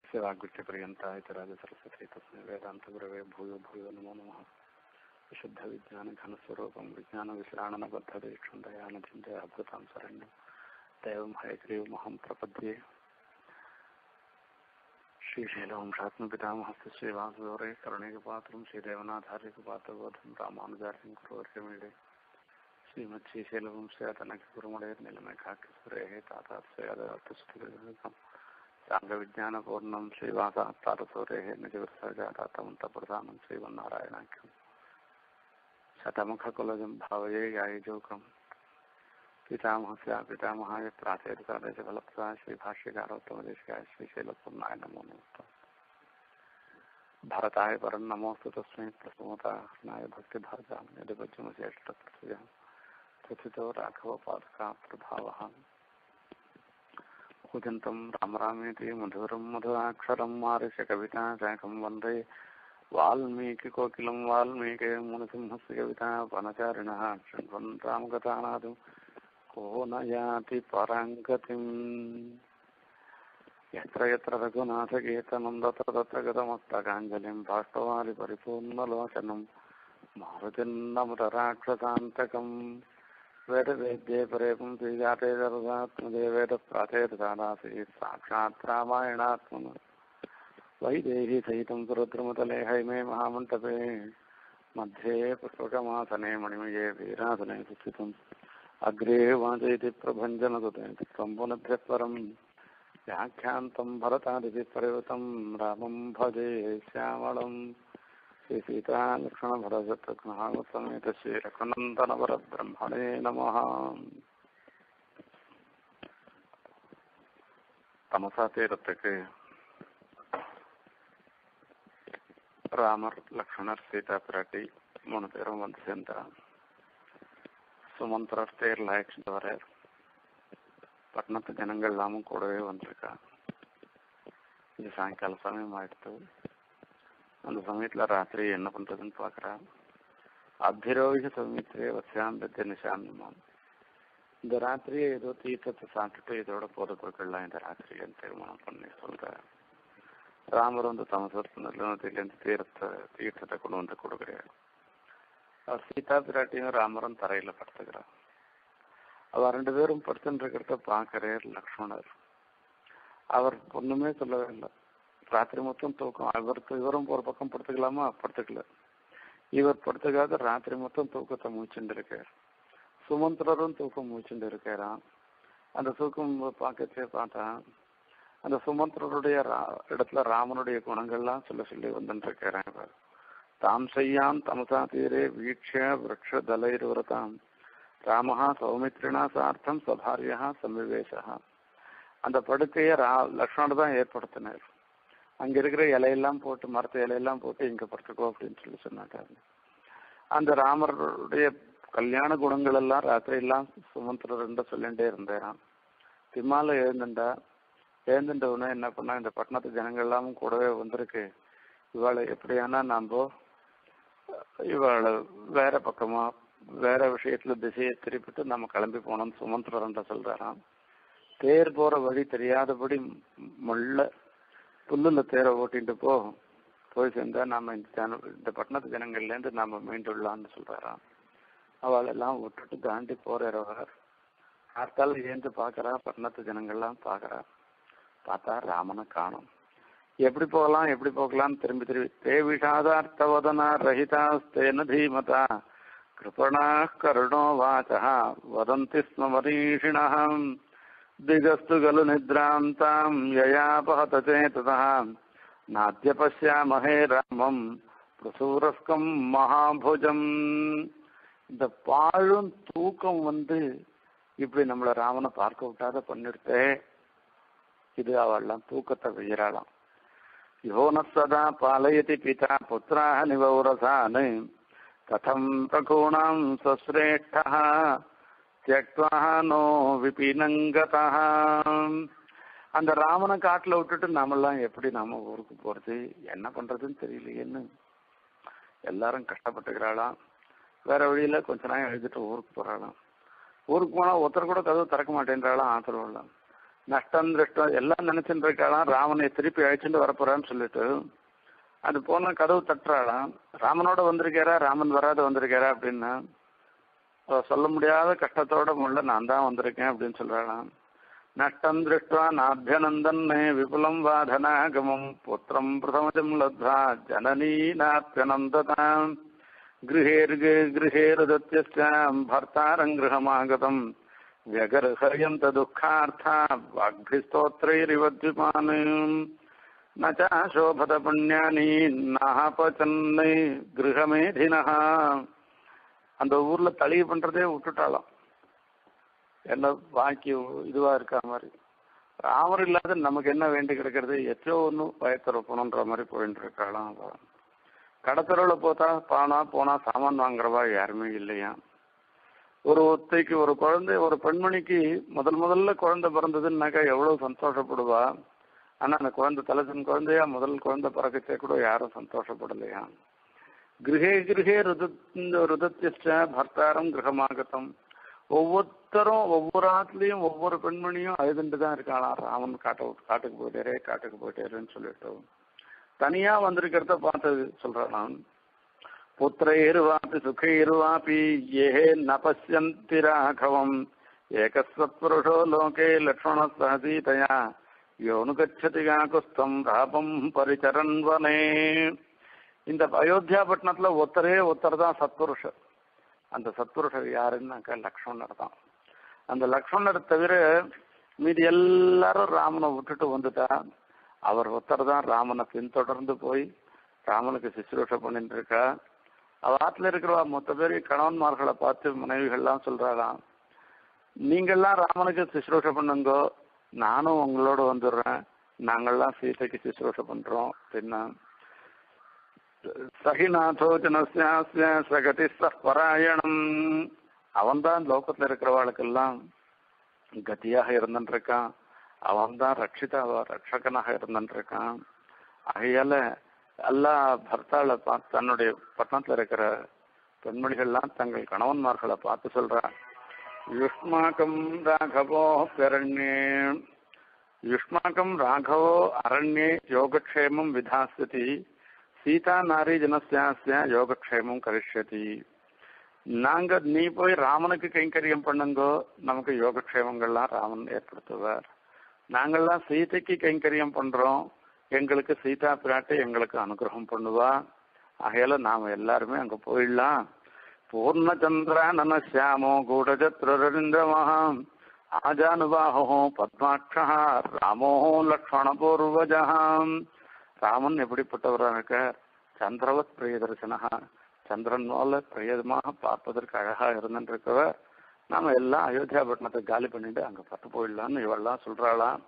सेवाग्विष्टपर्यन्ता इतराज सरस्वती तस्मै वेदान्तगुरवे भूयो भूयो नमो नमः विशुद्धविज्ञानघनस्वरूपं विज्ञानविश्राणनबद्धदीक्षं दयानचिन्तयाभूतां शरण्यं दैवं हयग्रीवमहं प्रपद्ये श्रीशैलवंशात्मपितामहस्य श्रीवासुगौरे करुणैकपात्रं श्रीदेवनाथार्यकपात्रबोधं रामानुजार्यं कुरुवर्यमीडे श्रीमच्छीशैलवंशयतनककुरुमलेर्निलमेकाकिसुरेः तातात्स्वयादस्तुतिगम् साङ्गविज्ञानपूर्णं श्रीवासात्तारसौरेः निजवृत्सजातातमन्तप्रधानं श्रीमन्नारायणाख्यं शतमुखकुलजं भावये यायजोकं पितामहस्य पितामहाय प्राचेरिकादशफलप्रदा श्रीभाष्यकारोत्तमदेशाय श्रीशैलपूर्णाय नमो नमः भारताय परं नमोऽस्तु तस्मै प्रसमताय भक्तिभाजां यदिपज्यमशेषपृथिव्यां प्रथितो राघवपादका प्रभावः कूजन्तं राम रामेति मधुरं मधुराक्षरं मारुषकविता शाखं वन्दे वाल्मीकिकोकिलं वाल्मीके मुनसिंहस्य कविता वनचारिणः शृण्वन् रामकथानादं को न याति पराङ्गतिम् यत्र यत्र रघुनाथकीर्तनं तत्र तत्र गतमस्तकाञ्जलिं बाष्पवारि परिपूर्णलोचनं मारुतिन्नमृतराक्षसान्तकम् वेदवेद्ये परे पुंसि जाते दर्शात्मदे वेदप्राचेतसादासीत् साक्षात् रामायणात्मन वैदेही सहितं सुरुद्रमतले हैमे महामण्डपे मध्ये पुष्पकमासने मणिमये वीरासने सुस्थितम् अग्रे वाचयति प्रभञ्जनसुते त्वं पुनभ्यः परम् व्याख्यान्तं भरतादिति परिवृतं रामं भजे श्यामळम् श्रीसीतालक्ष्मणभरतसमेत श्रीरघुनन्दनवरब्रह्मणे नमः தமசா தீரத்துக்கு ராமர் லக்ஷ்மணர் சீதா பிராட்டி மூணு பேரும் வந்து சேர்ந்தார் சுமந்திரர் தேர்ல அழைச்சிட்டு வர்றார் பட்டணத்து ஜனங்கள் எல்லாமும் கூடவே வந்திருக்கா இது சாயங்கால சமயம் ஆயிடுத்து அந்த சமயத்துல ராத்திரி என்ன பண்றதுன்னு பாக்குறா அபிரோகித சமயத்திலே வசியாம்பத்திய நிஷாந்தமாம் இந்த ராத்திரியே ஏதோ தீர்த்தத்தை சாப்பிட்டுட்டு இதோட போத பொருட்கள்லாம் இந்த ராத்திரின்னு தீர்மானம் பண்ணி சொல்ற ராமர் வந்து தமசத்திலிருந்து தீர்த்த தீர்த்தத்தை கொண்டு வந்து கொடுக்குறாரு அவர் சீதா பிராட்டியும் ராமரும் தரையில படுத்துக்கிறார் அவ ரெண்டு பேரும் படுத்துட்டு இருக்கிறத பாக்குறார் லக்ஷ்மணர் அவர் ஒண்ணுமே சொல்லவே இல்லை ராத்திரி மொத்தம் தூக்கம் அவருக்கு இவரும் ஒரு பக்கம் படுத்துக்கலாமா படுத்துக்கல இவர் படுத்துக்காத ராத்திரி மொத்தம் தூக்கத்தை மூச்சுட்டு இருக்கார் சுமந்திரரும் தூக்கம் மூச்சுட்டு இருக்காராம் அந்த தூக்கம் பார்க்கச்சே பார்த்தா அந்த சுமந்திரருடைய இடத்துல ராமனுடைய குணங்கள்லாம் சொல்ல சொல்லி வந்துட்டு இருக்கிறேன் இவர் தாம் செய்யாம் தமசா தீரே வீட்ச விரக்ஷ தலைருவரதாம் ராமஹா சௌமித்ரினா சார்த்தம் சபாரியா சம்விவேசா அந்த படுக்கையை ரா லக்ஷ்மணர் தான் ஏற்படுத்தினார் அங்க இருக்கிற இலையெல்லாம் போட்டு மரத்து இலையெல்லாம் போட்டு இங்க படுத்துக்கோ அப்படின்னு சொல்லி சொன்னாங்க அந்த ராமருடைய கல்யாண குணங்கள் எல்லாம் ராத்திரி எல்லாம் சுமந்திரர் சொல்லிட்டே இருந்தேன் திம்மால எழுந்துண்டா எழுந்துட்ட உடனே என்ன பண்ணா இந்த பட்டணத்து ஜனங்கள் எல்லாம் கூடவே வந்திருக்கு இவாளை எப்படியானா நாம இவாளை வேற பக்கமா வேற விஷயத்துல திசையை திருப்பிட்டு நம்ம கிளம்பி போனோம்னு சுமந்திரன்ற சொல்றாராம் தேர் போற வழி தெரியாதபடி முள்ள புல்லுல தேரை ஓட்டிட்டு போ போய் சேர்ந்தா நாம இந்த ஜன இந்த பட்டணத்து ஜனங்கள்ல இருந்து நாம மீண்டுள்ளான்னு சொல்றாராம் அவள் எல்லாம் விட்டுட்டு தாண்டி போறவர் ஆத்தால ஏந்து பாக்குறா பட்டணத்து ஜனங்கள்லாம் பாக்குறா பார்த்தா ராமனை காணும் எப்படி போகலாம் எப்படி போகலாம் திரும்பி திரும்பி தே விஷாதார்த்தவதனா ரஹிதாஸ்தேன தீமதா கிருபணா கருணோ வாச்சா வதந்தி ஸ்ம மரீஷிணம் திகஸ்து கலு நித்ராந்தாம் யயாபஹத சேததா நாத்திய பசியாமஹே ராமம் பிரசூரஸ்கம் மகாபுஜம் இந்த பாழும் தூக்கம் வந்து இப்படி நம்மள ராமனை பார்க்க விட்டாத பண்ணிடுத்தே இது அவள்லாம் தூக்கத்தை வெய்யறாளாம் யோன சதா பாலயதி பிதா புத்திராக நிவௌரசான் கதம் பிரகூணாம் சஸ்ரேஷ்டா தியக்வா நோ விபினங்கதா அந்த ராமனை காட்டுல விட்டுட்டு நாமெல்லாம் எப்படி நாம ஊருக்கு போறது என்ன பண்றதுன்னு தெரியலையேன்னு எல்லாரும் கஷ்டப்பட்டுக்கிறாளாம் வேற வழியில கொஞ்ச நேரம் எழுதிட்டு ஊருக்கு போறாளாம் ஊருக்கு போனா ஒருத்தர் கூட கதவு திறக்க மாட்டேன்றாளாம் ஆத்திரவெல்லாம் நஷ்டம் திருஷ்டம் எல்லாம் நினைச்சுட்டு இருக்காளாம் ராமனை திருப்பி அழைச்சிட்டு வரப்போறான்னு சொல்லிட்டு அது போன கதவு தட்டுறாளாம் ராமனோட வந்திருக்காரா ராமன் வராத வந்திருக்காரா அப்படின்னு அவ சொல்ல முடியாத கஷ்டத்தோட முள்ள நான் தான் வந்திருக்கேன் அப்படின்னு சொல்றாளாம் நஷ்டம் திருஷ்டுவா நாபியநந்தன்னே விபுலம் வாதனாகமம் புத்திரம் பிரதமஜம் லத்வா ஜனனீ நாப்பியநந்ததாம் गृहेर्गे गृहेरुदत्यश्चाम् भर्तारम् गृहमागतम् व्यगर्हयन्त दुःखार्था वाग्भिस्तोत्रैरिव द्विपान् न चाशोभत पुण्यानि नापचन्नै गृहमेधिनः அந்த ஊர்ல தளிகை பண்றதே விட்டுட்டாலாம் என்ன பாக்கி இதுவா இருக்கா மாதிரி ராமர் இல்லாத நமக்கு என்ன வேண்டி கிடக்கிறது எச்சோ ஒன்று பயத்திறப்பணுன்ற மாதிரி போயிட்டு இருக்காளாம் அவ. கடத்தரவுல போத்தா பானா போனா சாமான் வாங்குறவா யாருமே இல்லையா ஒரு ஒத்தைக்கு ஒரு குழந்தை ஒரு பெண்மணிக்கு முதல் முதல்ல குழந்தை பிறந்ததுன்னாக்கா எவ்வளவு சந்தோஷப்படுவா ஆனா அந்த குழந்தை தலைசன் குழந்தையா முதல் குழந்தை பிறக்கச்சே கூட யாரும் சந்தோஷப்படலையா கிரகே கிரகே ருத ருதத்திய பர்த்தாரம் கிரகமாகத்தம் ஒவ்வொருத்தரும் ஒவ்வொரு ஆத்துலயும் ஒவ்வொரு பெண்மணியும் அழுதுண்டு தான் இருக்காளாம் ராமன் காட்ட காட்டுக்கு போயிட்டாரே காட்டுக்கு போயிட்டாருன்னு சொல்லிட்டு தனியா வந்திருக்கிறத பார்த்து சொல்றான் புத்திரைர்வாபி சுகைர்வாபி ஏ ந பசியந்தி ராഘவம் ஏகஸ்வத்புருஷோ லோகே லக்ஷ்மண சீதையா யோனு கச்சதி காகுஸ்தம் ராபம் பரிச்சரன் வனே இந்த அயோத்தியா பட்டணத்துல ஒத்தரே ஒத்தர் தான் சத்புருஷர் அந்த சத்புருஷர் யாருன்னாக்கா லக்ஷ்மணர் தான் அந்த லக்ஷ்மணர் தவிர மீதி எல்லாரும் ராமனை விட்டுட்டு வந்துட்டா அவர் ஒருத்தர் தான் ராமனை பின்தொடர்ந்து போய் ராமனுக்கு சிசுரூஷ பண்ணிட்டு இருக்கா அவ ஆத்துல இருக்கிறவா மொத்த பேர் கணவன்மார்களை பார்த்து மனைவிகள்லாம் சொல்றாளாம் நீங்கள்லாம் ராமனுக்கு சிசுரூஷ பண்ணுங்கோ நானும் உங்களோட வந்துடுறேன் நாங்கள்லாம் சீதைக்கு சிசுரூஷ பண்றோம் அப்படின்னா சகிநாதோ ஜனசியாசிய சகதி பராயணம் அவன் தான் லோகத்துல இருக்கிறவாளுக்கெல்லாம் கதியாக இருந்துருக்கான் அவன் தான் ரட்சிதா ரட்சகனாக இருந்துருக்கான் ஆகையால எல்லா பர்த்தாளை பார்த்து தன்னுடைய பட்டணத்துல இருக்கிற பெண்மணிகள்லாம் தங்கள் கணவன்மார்களை பார்த்து சொல்றா யுஷ்மாக்கம் ராகவோ பிரண்யே யுஷ்மாக்கம் ராகவோ அரண்யே யோகக்ஷேமம் விதாஸ்யதி சீதா நாரி ஜனசியாசிய யோகக்ஷேமம் கரிஷ்யதி நாங்க நீ போய் ராமனுக்கு கைங்கரியம் பண்ணுங்கோ நமக்கு யோகக்ஷேமங்கள்லாம் ராமன் ஏற்படுத்துவார் நாங்கள்லாம் சீதைக்கு கைங்கரியம் பண்றோம் எங்களுக்கு சீதா பிராட்டை எங்களுக்கு அனுகிரகம் பண்ணுவா ஆகையால நாம எல்லாருமே அங்க போயிடலாம் பூர்ணச்சந்திர நனசியாமோ கூடஜத்ரரவிந்திரமஹாம் ஆஜானுபாஹோ பத்மாட்சா ராமோ லக்ஷ்மண பூர்வஜாம் ராமன் எப்படிப்பட்டவராக இருக்க சந்திரவத் பிரியதர்சனகா சந்திரன் போல பிரியதமாக பார்ப்பதற்கு அழகா இருந்துருக்கவர் நாம எல்லாம் அயோத்தியா பட்டணத்தை காலி பண்ணிட்டு அங்க பத்து போயிடலாம்னு இவெல்லாம் சொல்றாளாம்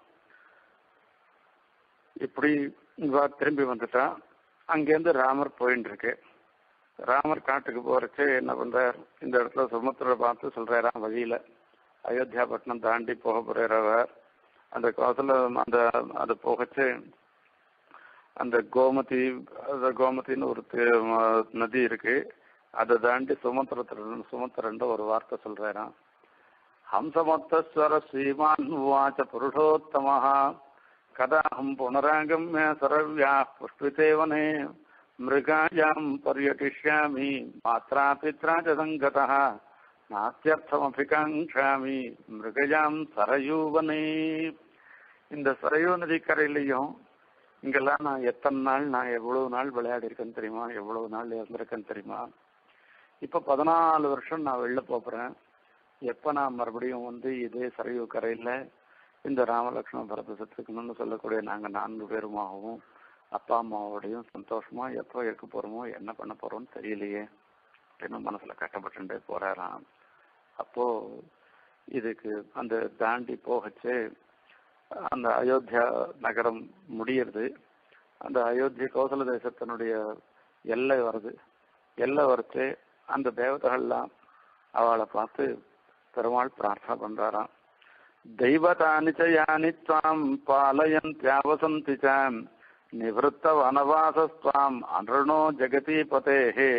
இப்படி இவ திரும்பி வந்துட்டா அங்கேருந்து ராமர் போயின்னு இருக்கு ராமர் காட்டுக்கு போறச்சு என்ன பண்றார் இந்த இடத்துல சுமத்திர பார்த்து சொல்றாராம் வழியில அயோத்தியா பட்டணம் தாண்டி போக போறவர் அந்த கோசல அந்த அது போகச்சு அந்த கோமதி அந்த கோமதின்னு ஒரு நதி இருக்கு அதை தாண்டி சுமத்திரத்திரன் சுமத்திரன் ஒரு வார்த்தை சொல்றாராம் ஹம்சமொத்தஸ்வர ஸ்ரீமான் உவாச்ச புருஷோத்தமஹா கதாஹம் புனராகமிய சரவ்யா புஷ்பிதேவனே மிருகாயாம் பர்யட்டிஷ்யாமி மாத்ரா பித்ரா ச சங்கதः நாத்தியர்த்தமபிகாங்காமி மிருகயாம் சரயூவனே இந்த சரயூ நதிக்கரையிலையும் இங்கெல்லாம் நான் எத்தனை நாள் நான் எவ்வளவு நாள் விளையாடி இருக்கேன்னு தெரியுமா எவ்வளவு நாள் இருந்திருக்கேன்னு தெரியுமா இப்ப பதினாலு வருஷம் நான் வெளில போறேன் எப்ப நான் மறுபடியும் வந்து இதே சரையூ கரையில இந்த ராமலட்சுமண பரத சத்துக்கணும்னு சொல்லக்கூடிய நாங்க நான்கு பேருமாகவும் அப்பா அம்மாவோடையும் சந்தோஷமா எப்போ இருக்க போறோமோ என்ன பண்ண போறோம்னு தெரியலையே அப்படின்னு மனசுல கஷ்டப்பட்டுட்டே போறாராம் அப்போ இதுக்கு அந்த தாண்டி போகச்சு அந்த அயோத்தியா நகரம் முடியறது அந்த அயோத்தியா கோசல தேசத்தினுடைய எல்லை வருது எல்லை வரைச்சு அந்த தேவதைகள்லாம் அவளை பார்த்து பெருமாள் பிரார்த்தனை பண்றாராம் தெய்வதானி ச யானி துவாம் பாலயந்தியாவசந்தி சாம் நிவத்த வனவாசஸ்துவாம் அருணோ ஜெகதீபதேஹே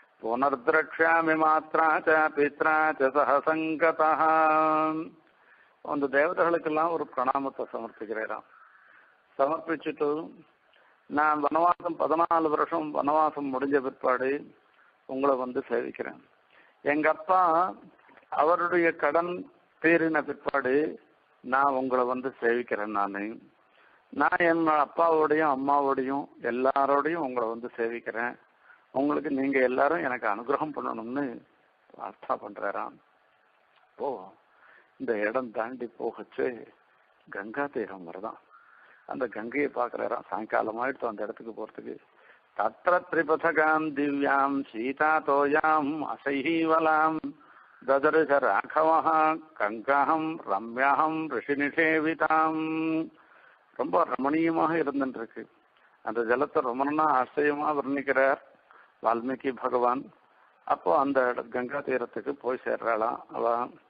புனர்திரக்ஷாமி மாத்ரா ச பித்ரா ச சக சங்கதः அந்த தேவதைகளுக்கெல்லாம் ஒரு பிரணாமத்தை சமர்ப்பிக்கிறாராம் சமர்ப்பிச்சுட்டு நான் வனவாசம் பதினாலு வருஷம் வனவாசம் முடிஞ்ச பிற்பாடு உங்களை வந்து சேவிக்கிறேன் எங்க அப்பா அவருடைய கடன் தீரின பிற்பாடு நான் உங்களை வந்து சேவிக்கிறேன் நான் நான் என் அப்பாவோடையும் அம்மாவோடையும் எல்லாரோடையும் உங்களை வந்து சேவிக்கிறேன் உங்களுக்கு நீங்க எல்லாரும் எனக்கு அனுகிரகம் பண்ணணும்னு பிரார்த்தனை பண்றாராம் ஓ இந்த இடம் தாண்டி போகச்சு கங்கா தீரம் வருதான் அந்த கங்கையை பார்க்கறாராம் சாயங்காலம் ஆயிடுத்து அந்த இடத்துக்கு போறதுக்கு தத்திர திரிபதகாம் திவ்யாம் சீதா தோயாம் அசைஹீவலாம் ததர்ஷ ராഘவः கங்காம் ரம்யாம் ரிஷி நிஷேவிதாம் ரொம்ப ரமணீயமாக இருந்துருக்கு அந்த ஜலத்தை ரொம்ப நாளா ஆச்சரியமா வர்ணிக்கிறார் வால்மீகி பகவான் அப்போ அந்த கங்கா தீரத்துக்கு போய் சேர்றாளாம் அவ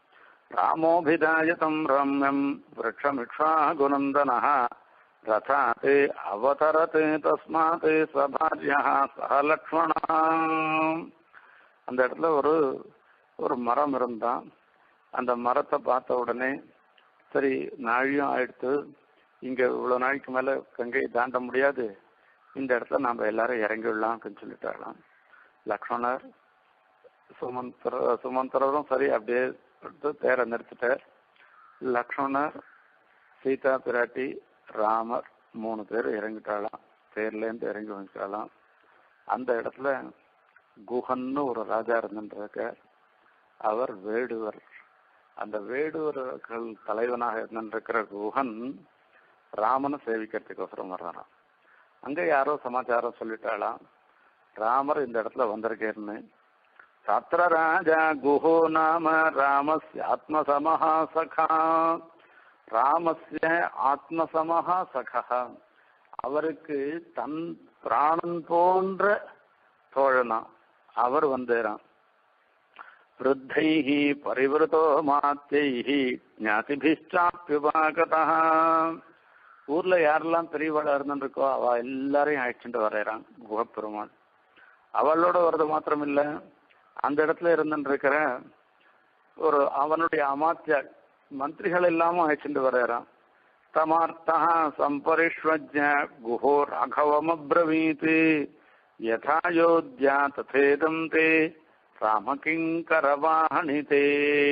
ராமோபிதாயதம் ரம்யம் விரக்ஷமிக்ஷா குனந்தன ரதாத் அவதரத் தஸ்மாத் சபாரியா சக லக்ஷ்மணா அந்த இடத்துல ஒரு ஒரு மரம் இருந்தான் அந்த மரத்தை பார்த்த உடனே சரி நாழியும் ஆயிடுத்து இங்க இவ்வளவு நாளைக்கு மேல கங்கையை தாண்ட முடியாது இந்த இடத்துல நாம எல்லாரும் இறங்கி விடலாம் அப்படின்னு சொல்லிட்டாராம் லக்ஷ்மணர் சுமந்திர சுமந்திரரும் சரி அப்படியே எடுத்து தேரை நிறுத்திட்டார் லக்ஷ்மணர் சீதா பிராட்டி ராமர் மூணு பேர் இறங்கிட்டாலாம் தேர்ல இருந்து இறங்கி வந்துட்டாலாம் அந்த இடத்துல குஹன்னு ஒரு ராஜா இருந்துருக்கார் அவர் வேடுவர் அந்த வேடுவர்கள் தலைவனாக இருந்திருக்கிற குஹன் ராமனை சேவிக்கிறதுக்கோசரம் வர்றாராம் அங்க யாரோ சமாச்சாரம் சொல்லிட்டாளாம் ராமர் இந்த இடத்துல வந்திருக்கேன்னு தத்திர ராஜா குஹோ நாம ராமஸ்ய ஆத்மசமஹா சகா ராமஸ்ய ஆத்மசமஹா சகா அவருக்கு தன் பிராணன் போன்ற தோழனா அவர் வந்தேராம் விருத்தைஹி பரிவிருத்தோ மாத்தியைஹி ஞாதிபிஷ்டாப்யுபாகதா ஊர்ல யாரெல்லாம் பெரியவாளா இருந்துருக்கோ அவ எல்லாரையும் அழைச்சிட்டு வரையறான் குகப்பெருமாள் அவளோட வர்றது மாத்திரம் இல்ல அந்த இடத்துல இருந்துருக்கிற ஒரு அவனுடைய அமாத்திய மந்திரிகள் எல்லாமும் அழைச்சிட்டு வரையறான் தமார்த்தா சம்பரிஷ்வஜ குஹோ ராഘவமப்ரவீத் யதாயோத்யா ததேதம் தே ராமகிங்கரவாணிதே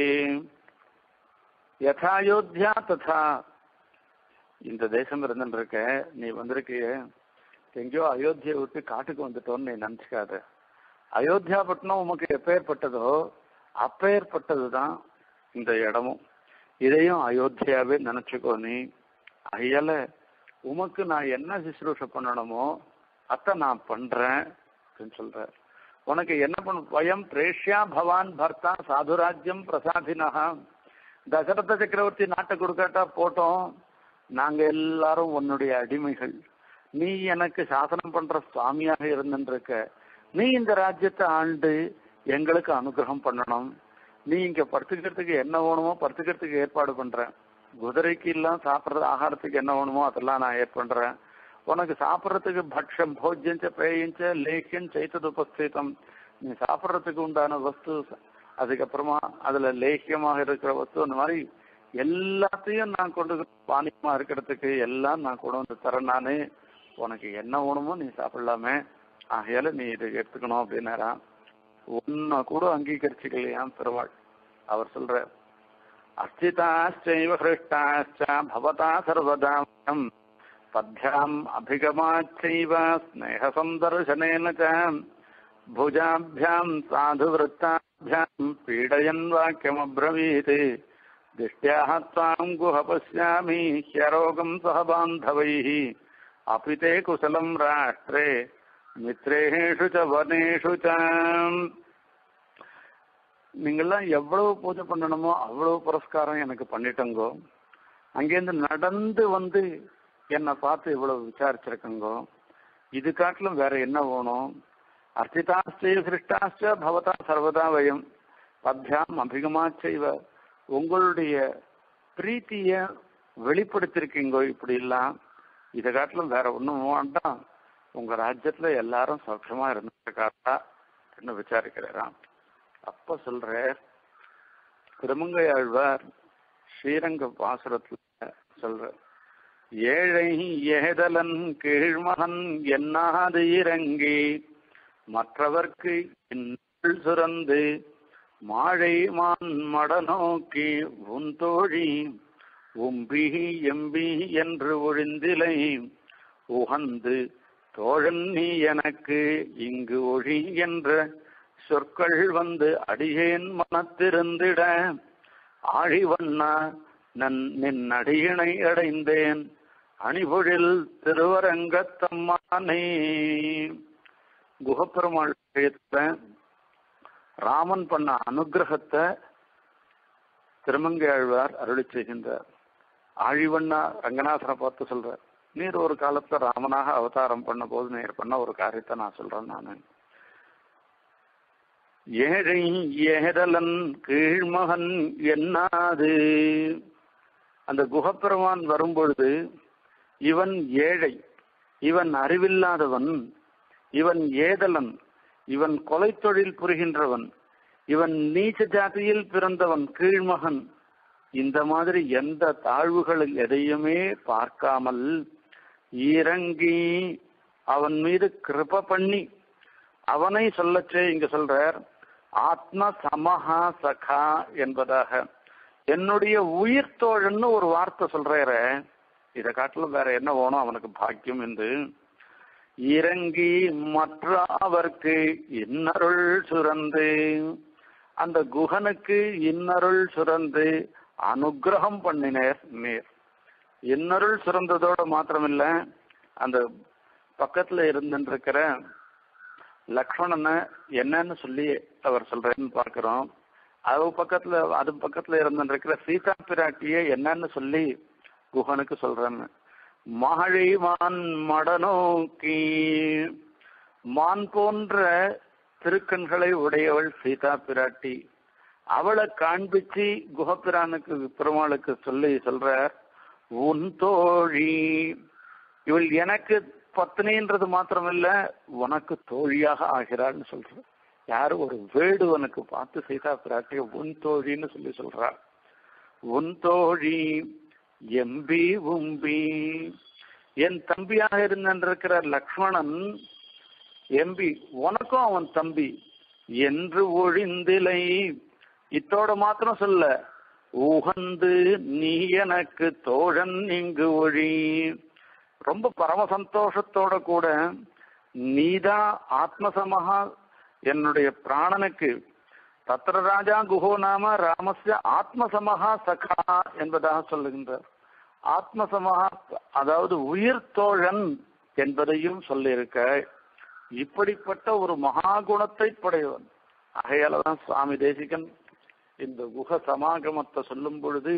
யதாயோத்யா ததா இந்த தேசம் இருந்துருக்க நீ வந்திருக்கிய எங்கேயோ அயோத்தியை விட்டு காட்டுக்கு வந்துட்டோன்னு நீ நினைச்சுக்காத அயோத்தியா பட்டினம் உமக்கு எப்பேற்பட்டதோ அப்பேற்பட்டதுதான் இந்த இடமும் இதையும் அயோத்தியாவே நினைச்சுக்கோ நீ அயல உமக்கு நான் என்ன சுசுரூஷ பண்ணணுமோ அத்தை நான் பண்றேன் அப்படின்னு சொல்ற உனக்கு என்ன பண்ண வயம் பிரேஷ்யா பவான் பர்த்தா சாதுராஜ்யம் பிரசாதினஹா தசரத சக்கரவர்த்தி நாட்டை கொடுக்காட்டா போட்டோம் நாங்க எல்லாரும் உன்னுடைய அடிமைகள் நீ எனக்கு சாசனம் பண்ற சுவாமியாக இருந்துருக்க நீ இந்த ராஜ்யத்தை ஆண்டு எங்களுக்கு அனுகிரகம் பண்ணணும் நீ இங்க படுத்துக்கிறதுக்கு என்ன வேணுமோ படுத்துக்கிறதுக்கு ஏற்பாடு பண்றேன் குதிரைக்கு எல்லாம் சாப்பிடுறது ஆகாரத்துக்கு என்ன வேணுமோ அதெல்லாம் நான் ஏற்ப பண்றேன் உனக்கு சாப்பிட்றதுக்கு பக்ஷம் போஜ்யஞ்ச பேயஞ்ச லேக்கியம் செய்தது உபஸ்திதம் நீ சாப்பிட்றதுக்கு உண்டான வஸ்து அதுக்கப்புறமா அதுல லேக்கியமாக இருக்கிற வஸ்து அந்த மாதிரி எல்லாத்தையும் நான் கொண்டு பானியமா இருக்கிறதுக்கு எல்லாம் நான் கொண்டு வந்து தரேன் நானு உனக்கு என்ன வேணுமோ நீ சாப்பிடலாமே ஆகையால நீ இதை எடுத்துக்கணும் அப்படின்னாரா உன்னை கூட அங்கீகரிச்சுக்கலையாம் பெருவாள் அவர் சொல்ற அஸ்திதாச்சைவ ஹிருஷ்டாச்ச பவதா சர்வதாம் பத்யாம் அபிகமாச்சைவ ஸ்நேக சந்தர்சனேன ச भुजाभ्याम् साधुवृत्ताभ्याम् पीडयन् वाक्यमब्रवीत् दिष्ट्याः त्वाम् गुह पश्यामि ह्यरोगम् सह बान्धवैः अपि ते कुशलम् राष्ट्रे மித்ரேஷு ச வனேஷு ச நீங்கெல்லாம் எவ்வளவு பூஜை பண்ணணுமோ அவ்வளவு புரஸ்காரம் எனக்கு பண்ணிட்டங்கோ அங்கேருந்து நடந்து வந்து என்னை பார்த்து இவ்வளவு விசாரிச்சிருக்கங்கோ இது காட்டிலும் வேற என்ன வேணும் அர்ச்சிதாஸ்டே சிருஷ்டாச்ச பவதா சர்வதா வயம் பத்யாம் அபிகமாச்சைவ உங்களுடைய பிரீத்திய வெளிப்படுத்திருக்கீங்கோ இப்படி எல்லாம் இதை காட்டிலும் வேற ஒண்ணும் வேண்டாம் உங்க ராஜ்யத்துல எல்லாரும் சௌக்கியமா இருந்திருக்காரா என்று விசாரிக்கிறாராம் அப்ப சொல்ற திருமங்கை ஆழ்வார் ஸ்ரீரங்க பாசுரத்துல சொல்ற ஏழை ஏதலன் கீழ்மகன் என்னாது இறங்கி மற்றவர்க்கு இன்னுள் சுரந்து மாழை மான் மடநோக்கி உன் தோழி உம்பி எம்பி என்று ஒழிந்திலை உகந்து தோழன் நீ எனக்கு இங்கு ஒழி என்ற சொற்கள் வந்து அடியேன் மனத்திருந்திட ஆழிவண்ணா நன் நின் அடியினை அடைந்தேன் அணிபொழில் திருவரங்கத்தம்மானே குகப்பெருமாள் விஷயத்துல ராமன் பண்ண அனுகிரகத்தை திருமங்கையாழ்வார் அருளி செய்கின்றார் ஆழிவண்ணா ரங்கநாதனை பார்த்து சொல்றார் நீர் ஒரு காலத்துல ராமனாக அவதாரம் பண்ண போது நீர் பண்ண ஒரு காரியத்தை நான் சொல்றேன் நானு ஏழை ஏதலன் கீழ்மகன் என்னாது அந்த குகப்பெருமான் வரும்பொழுது இவன் ஏழை இவன் அறிவில்லாதவன் இவன் ஏதலன் இவன் கொலை தொழில் புரிகின்றவன் இவன் நீச்ச ஜாதியில் பிறந்தவன் கீழ்மகன் இந்த மாதிரி எந்த தாழ்வுகளில் எதையுமே பார்க்காமல் இறங்கி அவன் மீது கிருப பண்ணி அவனை சொல்லச்சே இங்க சொல்றார் ஆத்ம சமஹா சகா என்பதாக என்னுடைய உயிர் தோழன்னு ஒரு வார்த்தை சொல்றார இதை காட்டிலும் வேற என்ன வேணும் அவனுக்கு பாக்கியம் என்று இறங்கி மற்ற அவர்க்கு இன்னருள் சுரந்து அந்த குகனுக்கு இன்னருள் சுரந்து அனுகிரகம் பண்ணினேர் நீர் இன்னருள் சுரந்ததோட மாத்திரமில்ல அந்த பக்கத்துல இருந்துருக்கிற லக்ஷ்மணனை என்னன்னு சொல்லி அவர் சொல்றேன்னு பார்க்கிறோம் அது பக்கத்துல அது பக்கத்துல இருந்துருக்கிற சீதா பிராட்டிய என்னன்னு சொல்லி குஹனுக்கு சொல்றேன்னு மழை மான் மடநோக்கி மான் போன்ற திருக்கண்களை உடையவள் சீதா பிராட்டி அவளை காண்பிச்சு குஹபிரானுக்கு பெருமாளுக்கு சொல்லி சொல்ற உன் தோழி இவள் எனக்கு பத்னின்றது மாத்திரமில்ல உனக்கு தோழியாக ஆகிறாள்னு சொல்ற யாரு ஒரு வேடுவனுக்கு பார்த்து சீதா பிராட்டிய உன் தோழின்னு சொல்லி சொல்றா உன் தோழி எம்பி உம்பி என் தம்பியாக இருந்திருக்கிற லக்ஷ்மணன் எம்பி உனக்கும் அவன் தம்பி என்று ஒழிந்திலை இத்தோட மாத்திரம் சொல்ல உகந்து நீ எனக்கு தோழன் இங்கு ஒழி ரொம்ப பரம சந்தோஷத்தோட கூட நீதான் ஆத்மசமகா என்னுடைய பிராணனுக்கு தத்திர ராஜா குஹோ நாம ராமஸ்ய ஆத்மசமகா சகா என்பதாக சொல்லுகின்றார் ஆத்மசமகா அதாவது உயிர் தோழன் என்பதையும் சொல்லியிருக்க இப்படிப்பட்ட ஒரு மகா குணத்தை படையவன் ஆகையாலதான் சுவாமி தேசிகன் இந்த குஹ சமாகமத்தை சொல்லும் பொழுது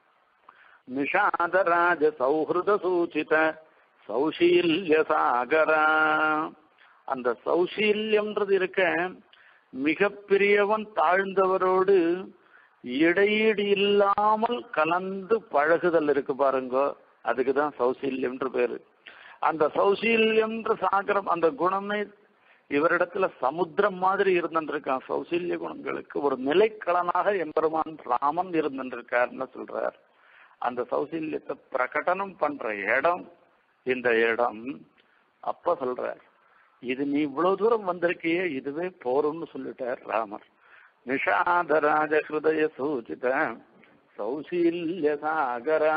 நிஷாதராஜ சௌஹிருத சூச்சித சௌசீல்ய சாகரா அந்த சௌசீல்யம்ன்றது இருக்க மிகப்பெரியவன் தாழ்ந்தவரோடு இடையீடு இல்லாமல் கலந்து பழகுதல் இருக்கு பாருங்க அதுக்குதான் சௌசீல்யம்ன்ற பேரு அந்த சௌசீல்யம்ன்ற சாகரம் அந்த குணமே இவரிடத்துல சமுத்திரம் மாதிரி இருந்திருக்கான் சௌசீல்ய குணங்களுக்கு ஒரு நிலைக்களனாக எம்பெருமான் ராமன் இருந்திருக்காருன்னு சொல்றார் அந்த சௌசீல்யத்தை பிரகடனம் பண்ற இடம் இந்த இடம் அப்ப சொல்றார் இது நீ இவ்வளவு தூரம் வந்திருக்கியே இதுவே போரும்னு சொல்லிட்டார் ராமர் நிஷாதராஜ ஹிருதய சூச்சித சௌசீல்ய சாகரா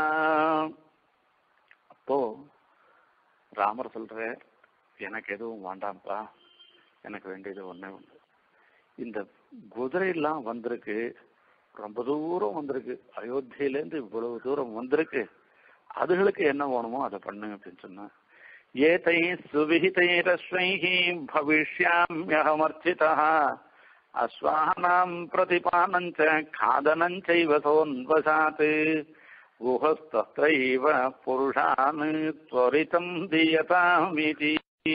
அப்போ ராமர் சொல்ற எனக்கு எதுவும் வேண்டாம்ப்பா எனக்கு வேண்டியது ஒண்ணே ஒண்ணு இந்த குதிரையெல்லாம் வந்திருக்கு ரொம்ப தூரம் வந்திருக்கு அயோத்தியிலேருந்து இவ்வளவு தூரம் வந்திருக்கு அதுகளுக்கு என்ன வேணுமோ அதை பண்ணு அப்படின்னு சொன்னா ஏதை சுவிஹிதைரஸ்வைஹி பவிஷ்யாம்யஹமர்ச்சிதா அஸ்வானாம் பிரதிபானஞ்ச காதனஞ்சைவ சோன்வசாத் குஹஸ்தத்ரைவ புருஷான் त्वरितं தீயதாமிதி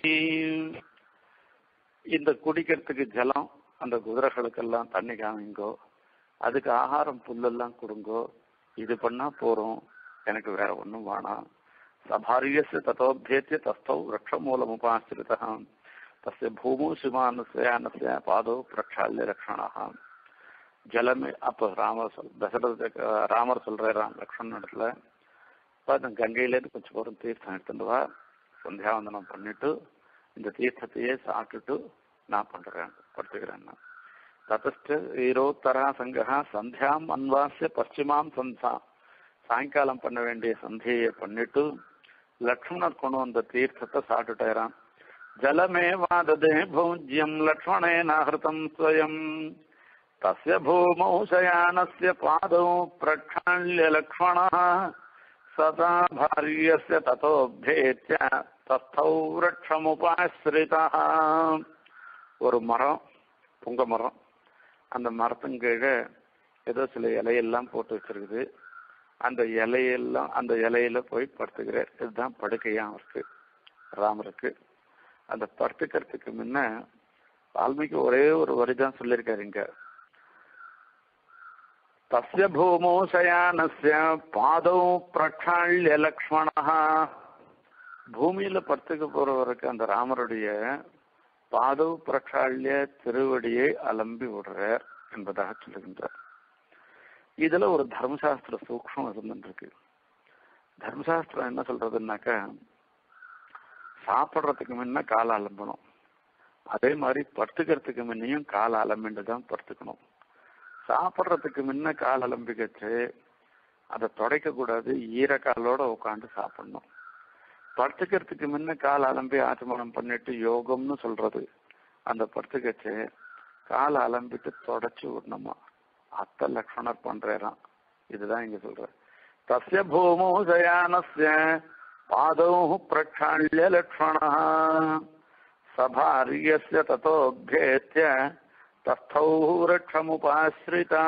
இந்த குடிக்கிறதுக்கு ஜலம் அந்த குதிரைகளுக்கெல்லாம் தண்ணி காமிங்கோ அதுக்கு ஆகாரம் புல்லெல்லாம் கொடுங்கோ இது பண்ணா போறோம் எனக்கு வேற ஒண்ணும் வேணாம் சபாரியस्य ततोभ्येत्य तस्थौ वृक्षमूलमुपाश्रितः तस्य भूमौ श्रीमानस्य यानस्य पादौ प्रक्षाल्य रक्षणः ஜலமே அப்போ ராமர் சொல் தசரத ராமர் சொல்றாராம் லக்ஷ்மணன் இடத்துல பார்த்து கங்கையிலேருந்து கொஞ்சம் தூரம் தீர்த்தம் எடுத்துட்டு வா சந்தியாவந்தனம் பண்ணிட்டு இந்த தீர்த்தத்தையே சாப்பிட்டுட்டு நான் பண்றேன் படுத்துக்கிறேன் நான் ததஸ்ட ஈரோத்தரா சங்கா சந்தியாம் அன்வாசிய பশ্চিமாம் சந்தா சாயங்காலம் பண்ண வேண்டிய சந்தியை பண்ணிட்டு லக்ஷ்மணர் கொண்டு வந்த தீர்த்தத்தை சாப்பிட்டுட்டாராம் ஜலமே வாததே பூஜ்யம் லக்ஷ்மணேனாஹிருதம் ஸ்வயம் தஸ்ய பூமௌ சயானஸ்ய பாதௌ பிரக்ஷாள்ய லக்ஷ்மணः சதா பாரியஸ்ய ததோபேத்ய தஸ்தௌ விரட்சமுபாசிரிதः ஒரு மரம் புங்க மரம் அந்த மரத்தின் கீழே ஏதோ சில இலையெல்லாம் போட்டு வச்சிருக்குது அந்த இலையெல்லாம் அந்த இலையில போய் படுத்துக்கிறார் இதுதான் படுக்கையா அவருக்கு ராமருக்கு அந்த படுத்துக்கிறதுக்கு முன்ன வால்மீகி ஒரே ஒரு வரி தான் சொல்லியிருக்காரு இங்க தஸ்ய பூமோ சயானஸ்ய பாதௌ பிரக்ஷாள்ய லக்ஷ்மணா பூமியில படுத்துக்க போறவருக்கு அந்த ராமருடைய பாதவ பிரக்ஷாள்ய திருவடியை அலம்பி விடுறார் என்பதாக சொல்லுகின்றார் இதுல ஒரு தர்மசாஸ்திர சூக்ஷம் இருந்துருக்கு தர்மசாஸ்திரம் என்ன சொல்றதுன்னாக்கா சாப்பிட்றதுக்கு முன்ன காலை அலம்பணும் அதே மாதிரி படுத்துக்கிறதுக்கு முன்னையும் காலை அலம்பிட்டு தான் படுத்துக்கணும் சாப்பிட்றதுக்கு முன்ன கால் அலம்பிக்கச்சு அதை துடைக்க கூடாது ஈரக்காலோட உட்காந்து சாப்பிடணும் படுத்துக்கிறதுக்கு முன்ன கால் அலம்பி ஆச்சமனம் பண்ணிட்டு யோகம்னு சொல்றது அந்த படுத்துக்கச்சு காலை அலம்பிட்டு தொடச்சு விடணுமா அத்த லக்ஷ்மணர் பண்றாராம் இதுதான் இங்க சொல்ற தஸ்ய பூமோ சயானஸ்ய பாதௌ பிரக்ஷாள்ய லக்ஷ்மண சபாரியஸ்ய ததோபேத்ய தஸ்தௌ விரட்சமுபாசிரிதா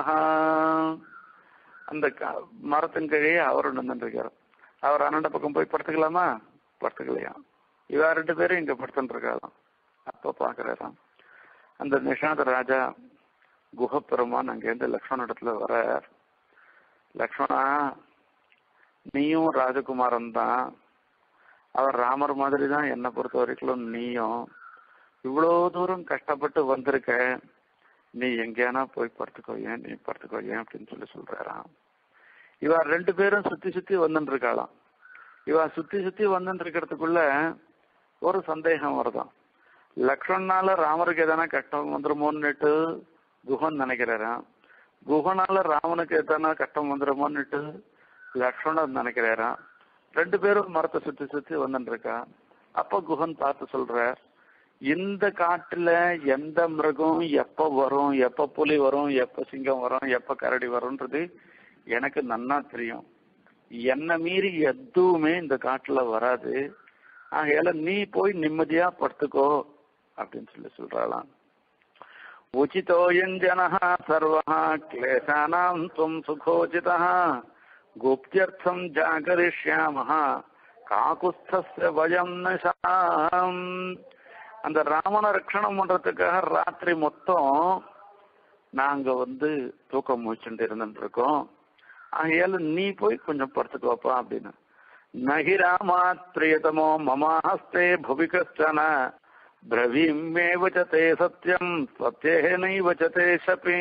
அந்த மரத்தின் கீழே அவர் நின்றுருக்கார் அவர் அண்ணன் பக்கம் போய் படுத்துக்கலாமா படுத்துக்கலையா இவா ரெண்டு பேரும் இங்க படுத்துருக்காராம் அப்ப பாக்குறாராம் அந்த நிஷாத ராஜா குஹப்பெருமான் அங்கேருந்து லக்ஷ்மண இடத்துல வர லக்ஷ்மணா நீயும் ராஜகுமாரன் தான் அவர் ராமர் மாதிரி தான் என்னை பொறுத்த வரைக்கும் நீயும் இவ்வளோ தூரம் கஷ்டப்பட்டு வந்திருக்க நீ எங்கேனா போய் படுத்துக்கோயேன் நீ படுத்துக்கோயேன் அப்படின்னு சொல்லி சொல்றாராம் இவா ரெண்டு பேரும் சுத்தி சுத்தி வந்துட்டு இருக்காளாம் இவா சுத்தி சுத்தி வந்துட்டு இருக்கிறதுக்குள்ள ஒரு சந்தேகம் வருதான் லக்ஷ்மணனால ராமருக்கு எதனா கஷ்டம் வந்துருமோன்னுட்டு குஹன் நினைக்கிறாராம் குஹனால ராமனுக்கு எதனா கஷ்டம் வந்துருமோன்னுட்டு லக்ஷ்மணன் நினைக்கிறாராம் ரெண்டு பேரும் மரத்தை சுத்தி சுத்தி வந்துட்டு இருக்கா அப்ப குஹன் பார்த்து சொல்ற இந்த காட்டுல எந்த மிருகம் எப்ப வரும் எப்ப புலி வரும் எப்ப சிங்கம் வரும் எப்ப கரடி வரும்ன்றது எனக்கு நன்னா தெரியும் என்ன மீறி எதுவுமே இந்த காட்டுல வராது ஆகையால நீ போய் நிம்மதியா படுத்துக்கோ அப்படின்னு சொல்லி சொல்றாளாம் உச்சிதோயஞ்சன சர்வா கிளேசானாம் துவம் சுகோச்சிதா குப்தியர்த்தம் ஜாகரிஷ்யாம காகுஸ்தஸ்ய பயம் நசாம் அந்த ராமனை ரட்சணம் பண்றதுக்காக ராத்திரி மொத்தம் நாங்க வந்து தூக்கம் முடிச்சுட்டு இருந்துட்டு இருக்கோம் ஆகையால நீ போய் கொஞ்சம் படுத்துக்கோப்பா அப்படின்னு நகி ராமாத் பிரியதமோ மமாஹஸ்தே புவி கஷ்டன பிரவீமேவச்சதே சத்தியம் சத்தியேனைவச்சதே சபே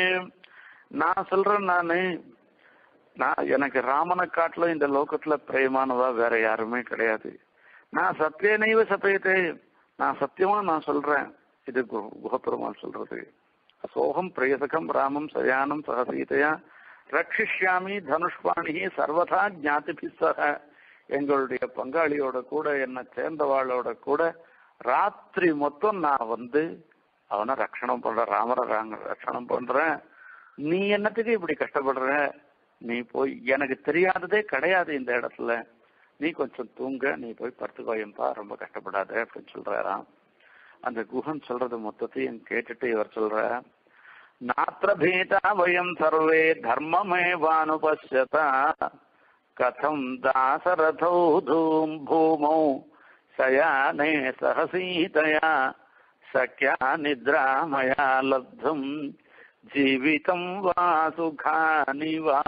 நான் சொல்றேன் நானு நான் எனக்கு ராமனை காட்டிலும் இந்த லோகத்துல பிரேமானவா வேற யாருமே கிடையாது நான் சத்தியனைவ சபையத்தே நான் சத்தியமா நான் சொல்றேன் இது குஹபெருமாள் சொல்றது அசோகம் பிரேசகம் ராமம் சயானம் சகசீதையா ரட்சிஷ்யாமி தனுஷ்பாணி சர்வதா ஜாதிபி சக எங்களுடைய பங்காளியோட கூட என்னை சேர்ந்தவாளோட கூட ராத்திரி மொத்தம் நான் வந்து அவனை ரட்சணம் பண்றேன் ராமரை ரட்சணம் பண்றேன் நீ என்னத்துக்கு இப்படி கஷ்டப்படுற நீ போய் எனக்கு தெரியாததே கிடையாது இந்த இடத்துல நீ கொஞ்சம் தூங்க நீ போய் படுத்துக்கோயம்பா ரொம்ப கஷ்டப்படாத அப்படின்னு சொல்றாராம் அந்த குஹன் சொல்றது மொத்தத்தையும் கேட்டுட்டு இவர் சொல்ற நாத்திர பீதா வயம் சர்வே தர்மமேவானுபஷ்யதா கதம் தாசரதௌ தூம் பூமௌ சயானே சகசீதயா சக்கியா நித்ரா மயா லப்தும் ஜீவிதம் வா சுகானி வா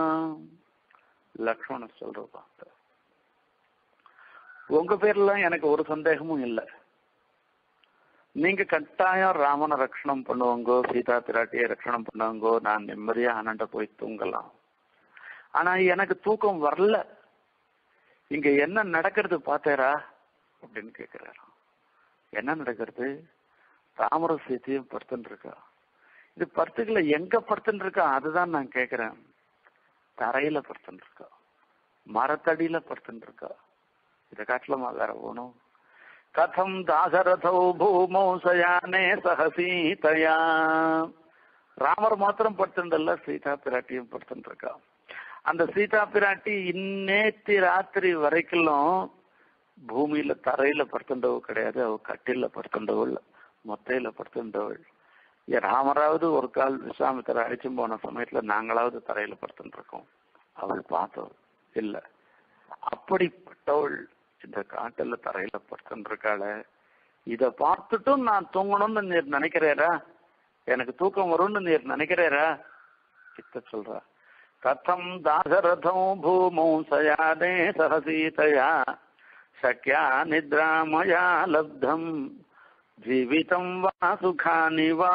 லக்ஷ்மண சொல்ற பார்த்த உங்க பேர்ல எனக்கு ஒரு சந்தேகமும் இல்லை நீங்க கட்டாயம் ராமனை ரட்சணம் பண்ணுவாங்கோ சீதா பிராட்டியை ரட்சணம் பண்ணுவாங்கோ நான் நிம்மதியா அண்ணன்ட்ட போய் தூங்கலாம் ஆனா எனக்கு தூக்கம் வரல இங்க என்ன நடக்கிறது பார்த்தேரா அப்படின்னு கேக்குறாரு என்ன நடக்கிறது தாமர சீத்தையும் படுத்துட்டு இருக்கா இது படுத்துக்கல எங்க படுத்துட்டு இருக்கா அதுதான் நான் கேக்குறேன் தரையில படுத்துட்டு இருக்கா மரத்தடியில படுத்துட்டு இருக்கா இதை காட்டலாமா வேற ஒண்ணும் கதம் தாசரதௌ பூமௌ சயானே சகசீதயா ராமர் மாத்திரம் படுத்துண்டல்ல சீதா பிராட்டியும் படுத்துட்டு இருக்கா அந்த சீதா பிராட்டி இன்னேத்தி ராத்திரி வரைக்கும் பூமியில தரையில படுத்துண்டவ கிடையாது அவ கட்டில படுத்துண்டவள் மொத்தையில படுத்துண்டவள் ராமராவது ஒரு கால் விஸ்வாமித்தரை அழிச்சும் போன சமயத்துல நாங்களாவது தரையில படுத்துட்டு இருக்கோம் அவள் பார்த்தவள் இல்ல அப்படிப்பட்டவள் இந்த காட்டுல தரையில படுத்துட்டு இருக்காள இத பார்த்துட்டும் நான் தூங்கணும்னு நீர் நினைக்கிறேரா எனக்கு தூக்கம் வரும்னு நீர் நினைக்கிறேரா சித்த சொல்றா கதம் தாசரதம் பூமௌ சயாதே சகசீதயா சக்கியா நித்ராமயா லப்தம் ஜீவிதம் வா சுகானி வா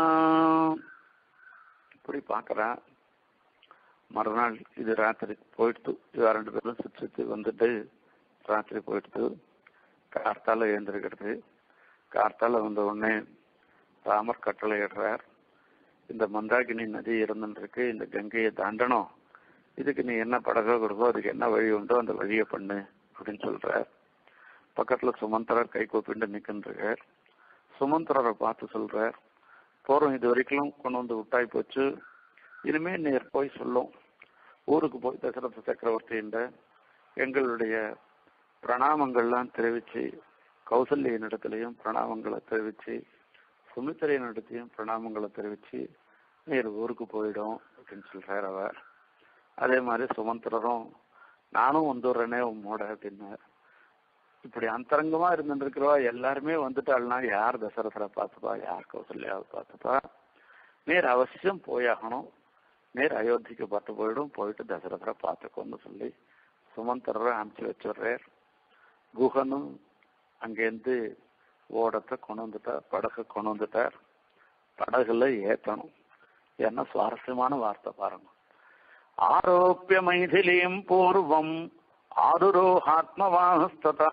இப்படி பாக்குறான் மறுநாள் இது ராத்திரி போயிடுத்து இவ ரெண்டு பேரும் சுற்றி சுற்றி வந்துட்டு ராத்திரி போயிடுத்து கார்த்தால எழுந்திருக்கிறது கார்த்தால வந்த உடனே ராமர் கட்டளை இடுறார் இந்த மந்தாகினி நதி இருந்துருக்கு இந்த கங்கையை தாண்டணும் இதுக்கு நீ என்ன படகோ கொடுக்கோ அதுக்கு என்ன வழி உண்டோ அந்த வழியை பண்ணு அப்படின்னு சொல்றார் பக்கத்துல சுமந்திரர் கை கூப்பிட்டு நிக்கின்றார் சுமந்திரரை பார்த்து சொல்றார் போறோம் இது வரைக்கும் கொண்டு வந்து விட்டாய் போச்சு இனிமே நேர் போய் சொல்லும் ஊருக்கு போய் தசரத சக்கரவர்த்தின்ற எங்களுடைய பிரணாமங்கள்லாம் தெரிவிச்சு கௌசல்யனிடத்திலையும் பிரணாமங்களை தெரிவிச்சு சுமித்திரையனிடத்தையும் பிரணாமங்களை தெரிவிச்சு நேர் ஊருக்கு போயிடும் அப்படின்னு சொல்றார் அவர் அதே மாதிரி சுமந்திரரும் நானும் வந்துடுறேனே உம்மோட அப்படின்னார் இப்படி அந்தரங்கமா இருந்துருக்கிறவா எல்லாருமே வந்துட்டாள்னா யார் தசரதரை பார்த்துப்பா யார் கௌசல்யாவை பார்த்துப்பா நேர் அவசியம் போயாகணும் நேர் அயோத்திக்கு பார்த்து போயிடும் போயிட்டு தசரதரை பார்த்துக்கோன்னு சொல்லி சுமந்தரரை அனுப்பிச்சு வச்சுடுறார் குஹனும் அங்கேருந்து ஓடத்தை கொண்டு வந்துட்டார் படகை கொண்டு வந்துட்டார் படகுல ஏத்தணும் என்ன சுவாரஸ்யமான வார்த்தை பாருங்க ஆரோப்பிய மைதிலியும் பூர்வம் ஆருரோஹாத்மவாஸ்ததா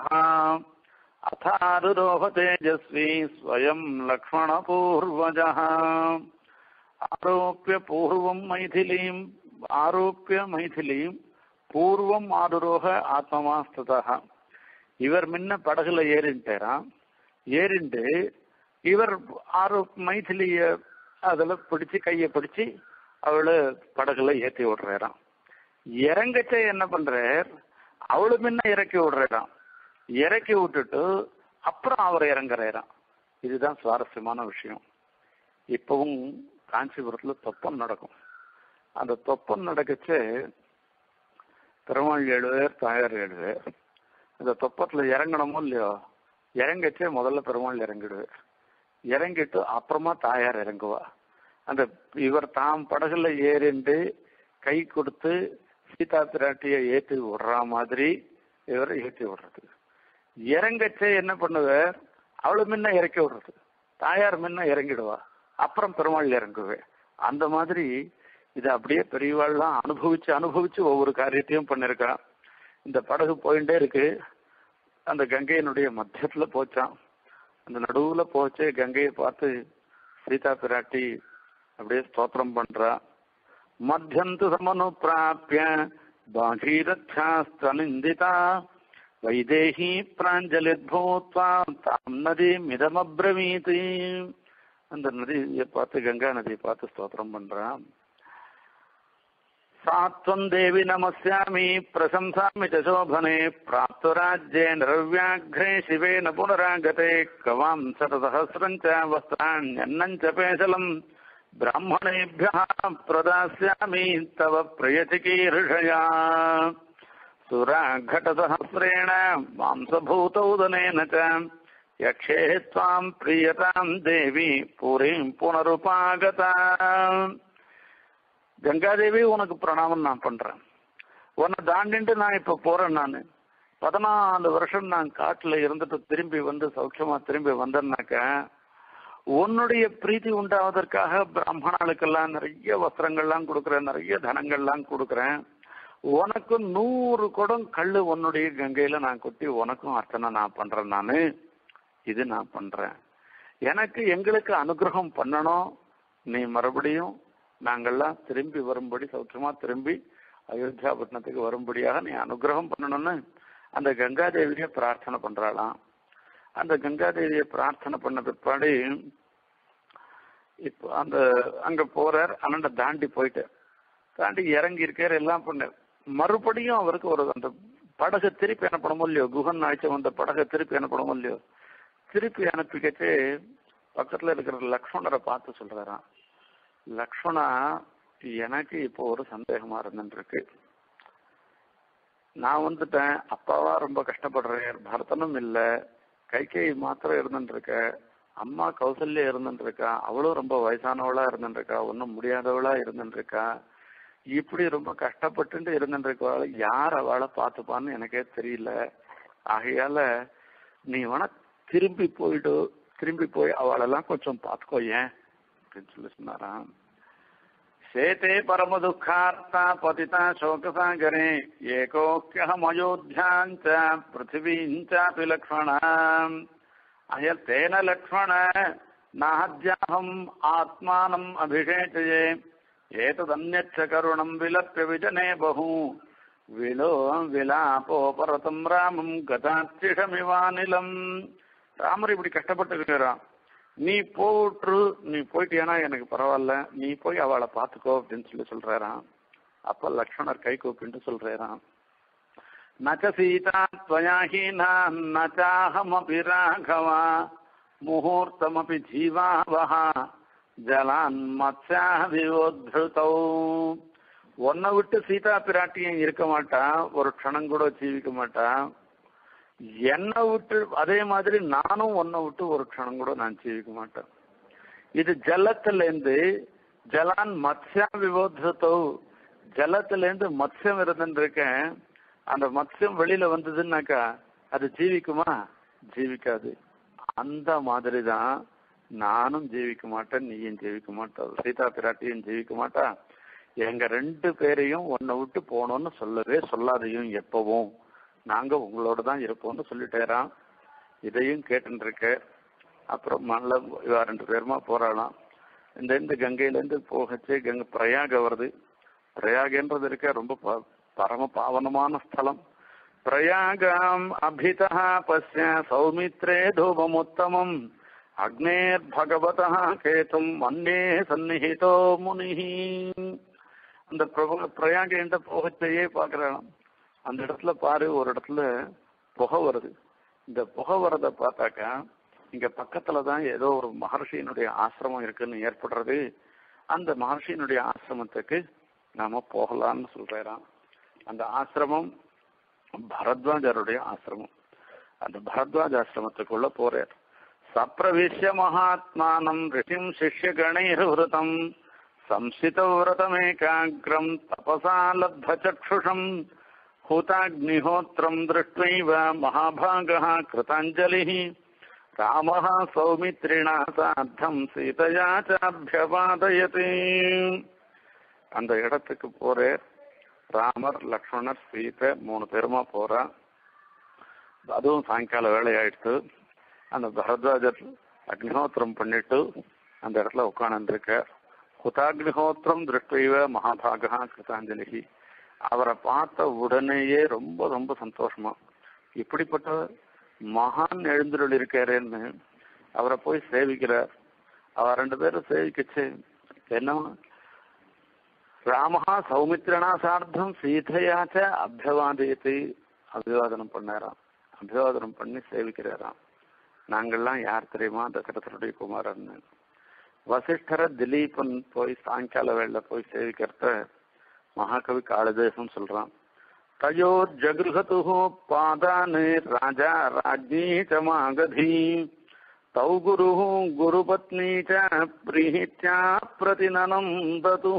அதாருரோஹ தேஜஸ்வி ஸ்வயம் லக்ஷ்மண பூர்வஜ ஆரோப்பிய பூர்வம் மைதிலீம் ஆரோப்பிய மைதிலீம் பூர்வம் ஆருரோக ஆத்மவாஸ்ததா இவர் முன்ன படகுல ஏறின்ட்டாராம் ஏறிண்டு இவர் ஆரோ மைதிலிய அதுல பிடிச்சு கைய பிடிச்சு அவளை படகுல ஏத்தி விடுறாராம் இறங்கச்ச என்ன பண்றார் அவளு முன்ன இறக்கி விடுறாராம் இறக்கி விட்டுட்டு அப்புறம் அவர் இறங்குறாராம் இதுதான் சுவாரஸ்யமான விஷயம் இப்பவும் காஞ்சிபுரத்துல தொப்பம் நடக்கும் அந்த தொப்பம் நடக்கச்சு பெருமாள் ஏழு பேர் தாயார் ஏழு பேர் அந்த தொப்பத்துல இறங்கணுமோ இல்லையோ இறங்கச்சே முதல்ல பெருமாள் இறங்கிடுவார் இறங்கிட்டு அப்புறமா தாயார் இறங்குவா அந்த இவர் தாம் படகுல ஏறிண்டு கை கொடுத்து சீதா பிராட்டிய ஏற்றி விடுற மாதிரி இவரை ஏற்றி விடுறது இறங்கச்சே என்ன பண்ணுவார் அவளு முன்ன இறக்கி விடுறது தாயார் முன்ன இறங்கிடுவா அப்புறம் பெருமாள் இறங்குவேன் அந்த மாதிரி இதை அப்படியே பெரியவாள்லாம் அனுபவிச்சு அனுபவிச்சு ஒவ்வொரு காரியத்தையும் பண்ணிருக்கா இந்த படகு போயிட்டே இருக்கு அந்த கங்கையினுடைய மத்தியத்துல போச்சான் அந்த நடுவுல போச்சு கங்கையை பார்த்து சீதா பிராட்டி அப்படியே ஸ்தோத்திரம் பண்றா மத்தியந்து சமனு பிராப்பிய பாகீரத்யாஸ்திரநிந்திதா வைதேகி பிராஞ்சலித்பூத்வா தாம் நதி மிதமப்ரவீதி அந்த நதியை பார்த்து கங்கா நதியை பார்த்து ஸ்தோத்திரம் பண்றான் सात्वं देवि नमस्यामि प्रशंसामि च शोभने प्राप्तराज्ये निरव्याघ्रे शिवेन पुनरागते कवां शतसहस्रं च वस्त्राण्यन्नं च पेशलम् ब्राह्मणेभ्यः प्रदास्यामि तव प्रियचिकीर्षया सुराघटसहस्रेण मांसभूतौदनेन च यक्षे त्वां प्रीयतां देवी पुरीं पुनरुपागता கங்காதேவி உனக்கு பிரணாமம் நான் பண்றேன் உன்னை தாண்டிட்டு நான் இப்ப போறேன் நான் பதினாலு வருஷம் நான் காட்டுல இருந்துட்டு திரும்பி வந்து சௌக்கியமா திரும்பி வந்தேன்னாக்க உன்னுடைய பிரீத்தி உண்டாவதற்காக பிராமணாளுக்கெல்லாம் நிறைய வஸ்திரங்கள்லாம் கொடுக்குறேன் நிறைய தனங்கள்லாம் கொடுக்குறேன் உனக்கும் நூறு குடம் கல்லு உன்னுடைய கங்கையில நான் கொட்டி உனக்கும் அர்ச்சனை நான் பண்றேன் நானு இது நான் பண்றேன் எனக்கு எங்களுக்கு அனுகிரகம் பண்ணணும் நீ மறுபடியும் நாங்கள்லாம் திரும்பி வரும்படி சௌக்கியமா திரும்பி அயோத்தியா பட்டணத்துக்கு வரும்படியாக நீ அனுகிரகம் பண்ணணும்னு அந்த கங்காதேவியை பிரார்த்தனை பண்றாளாம் அந்த கங்காதேவியை பிரார்த்தனை பண்ண பிற்பாடு இப்போ அந்த அங்க போறார் அண்ணன் தாண்டி போயிட்டு தாண்டி இறங்கி இருக்காரு எல்லாம் பண்ண மறுபடியும் அவருக்கு ஒரு அந்த படகு திருப்பி அனுப்பணுமோ இல்லையோ குகன் ஆய்ச்ச வந்த படகை திருப்பி அனுப்பணுமோ இல்லையோ திருப்பி அனுப்பிக்கிட்டு பக்கத்துல இருக்கிற லக்ஷ்மணரை பார்த்து சொல்றாராம் லக்ஷ்மணா எனக்கு இப்போ ஒரு சந்தேகமா இருந்துருக்கு நான் வந்துட்டேன் அப்பாவா ரொம்ப கஷ்டப்படுறேன் பரதனும் இல்ல கைகேயி மாத்திரம் இருந்துருக்க அம்மா கௌசல்யா இருந்துருக்கா அவளும் ரொம்ப வயசானவளா இருந்துருக்கா ஒன்றும் முடியாதவளா இருந்துருக்கா இப்படி ரொம்ப கஷ்டப்பட்டு இருந்துருக்கவாள் யார் அவளை பார்த்துப்பான்னு எனக்கே தெரியல ஆகையால நீ வேணா திரும்பி போயிடு திரும்பி போய் அவளெல்லாம் கொஞ்சம் பார்த்துக்கோ ஏன் அப்படின்னு சொல்லி சொன்னாராம் சேதே பரம துக்கார்த்தா பதிதா சோகசாகரே ஏகோக்கியமயோத்தியாஞ்ச பிருத்திவீஞ்சாபி லக்ஷ்மணாம் அயல் தேன லக்ஷ்மண நாஹத்யாஹம் ஆத்மானம் அபிஷேச்சயே ஏததன்யச்ச கருணம் விலப்ய விஜனே பகு விலோ விலாபோபரதம் ராமம் கதாச்சிஷமிவானிலம் ராமர் இப்படி கஷ்டப்பட்டுக்கிறான் நீ போட்டு நீ போயிட்டியானா எனக்கு பரவாயில்ல நீ போய் அவளை பார்த்துக்கோ அப்படின்னு சொல்லி சொல்றாராம் அப்ப லக்ஷ்மணர் கை கூப்பிட்டு சொல்றாராம் நச்ச சீதா துவயாஹீனா நச்சாஹமபி ராகவா முகூர்த்தமபி ஜீவாவஹா ஜலான் மத்யாவிவோத்ருதௌ உன்னை விட்டு சீதா பிராட்டியும் இருக்க மாட்டா ஒரு க்ஷணம் கூட ஜீவிக்க மாட்டா என்னை விட்டு அதே மாதிரி நானும் உன்னை விட்டு ஒரு க்ஷணம் கூட நான் ஜீவிக்க மாட்டேன் இது ஜலத்துல இருந்து ஜலான் மத்யா விவோத்ருதௌ ஜலத்துல இருந்து மத்யம் இருந்துருக்கேன் அந்த மத்யம் வெளியில வந்ததுன்னாக்கா அது ஜீவிக்குமா ஜீவிக்காது அந்த மாதிரி தான் நானும் ஜீவிக்க மாட்டேன் நீயும் ஜீவிக்க மாட்டோம் சீதா பிராட்டியும் ஜீவிக்க மாட்டா எங்க ரெண்டு பேரையும் உன்னை விட்டு போனோம்னு சொல்லவே சொல்லாதையும் எப்பவும் நாங்க உங்களோட தான் இருப்போம்னு சொல்லிட்டேராம் இதையும் கேட்டுருக்க அப்புறம் மல்ல இவா ரெண்டு பேருமா போறாளாம் இந்த இந்த கங்கையில இருந்து போகச்சு கங்கை பிரயாக வருது பிரயாகன்றது இருக்க ரொம்ப ப- பரம பாவனமான ஸ்தலம் பிரயாகாம் அபிதா பசிய சௌமித்ரே தூபமுத்தமம் அக்னேர் பகவதா கேதும் மன்னே சந்நிஹிதோ முனிஹி அந்த பிரபு பிரயாக என்ற போகச்சையே பார்க்கிறான் அந்த இடத்துல பாரு ஒரு இடத்துல புகை வருது இந்த புகை வரத பார்த்தாக்கா இங்க பக்கத்துல தான் ஏதோ ஒரு மகர்ஷியினுடைய ஆசிரமம் இருக்குன்னு ஏற்படுறது அந்த மகர்ஷியினுடைய ஆசிரமத்துக்கு நாம போகலாம்னு சொல்றாராம் அந்த ஆசிரமம் பரத்வாஜருடைய ஆசிரமம் அந்த பரத்வாஜ ஆசிரமத்துக்குள்ள போறார் சப்ரவிஷ்ய மகாத்மானம் ரிஷிம் சிஷ்ய கணைர்விருதம் சம்சித விரதமேகாகிரம் தபசா லப்த சக்ஷுஷம் ஹூதாக்னிஹோத்திரம் திருஷ்டைவ மகாபாகः கிருதாஞ்சலிः ராமः சௌமித்ரிணா சாத்தம் சீதையா சாபியபாதயதி அந்த இடத்துக்கு போறே ராமர் லக்ஷ்மணர் சீதை மூணு பேருமா போறா அதுவும் சாயங்கால வேலை ஆயிடுத்து அந்த பரத்வாஜர் அக்னிஹோத்திரம் பண்ணிட்டு அந்த இடத்துல உட்காந்துருக்க ஹுதாக்னிஹோத்திரம் திருஷ்டைவ மகாபாகா கிருதாஞ்சலிகி அவரை பார்த்த உடனேயே ரொம்ப ரொம்ப சந்தோஷமா இப்படிப்பட்ட மகான் எழுந்துருள் இருக்காருன்னு அவரை போய் சேவிக்கிறார் அவர் ரெண்டு பேரும் சேவிக்கச்சு என்ன ராமஹா சௌமித்ரணா சார்த்தம் சீதையாச்ச அபியவாதயத்தை அபிவாதனம் பண்ணாராம் அபிவாதனம் பண்ணி சேவிக்கிறாராம் நாங்கள்லாம் யார் தெரியுமா தசரதனுடைய குமாரன் வசிஷ்டர திலீபன் போய் சாயங்கால வேளையில போய் சேவிக்கிறத மகாகவி காளிதாசன் சொல்றான் தயோ ஜகிருஹது பாதானு ராஜா ராஜ்ஞி ச மாகதி தௌ குரு குருபத்னி ச பிரீத்யா பிரதிநனம் தது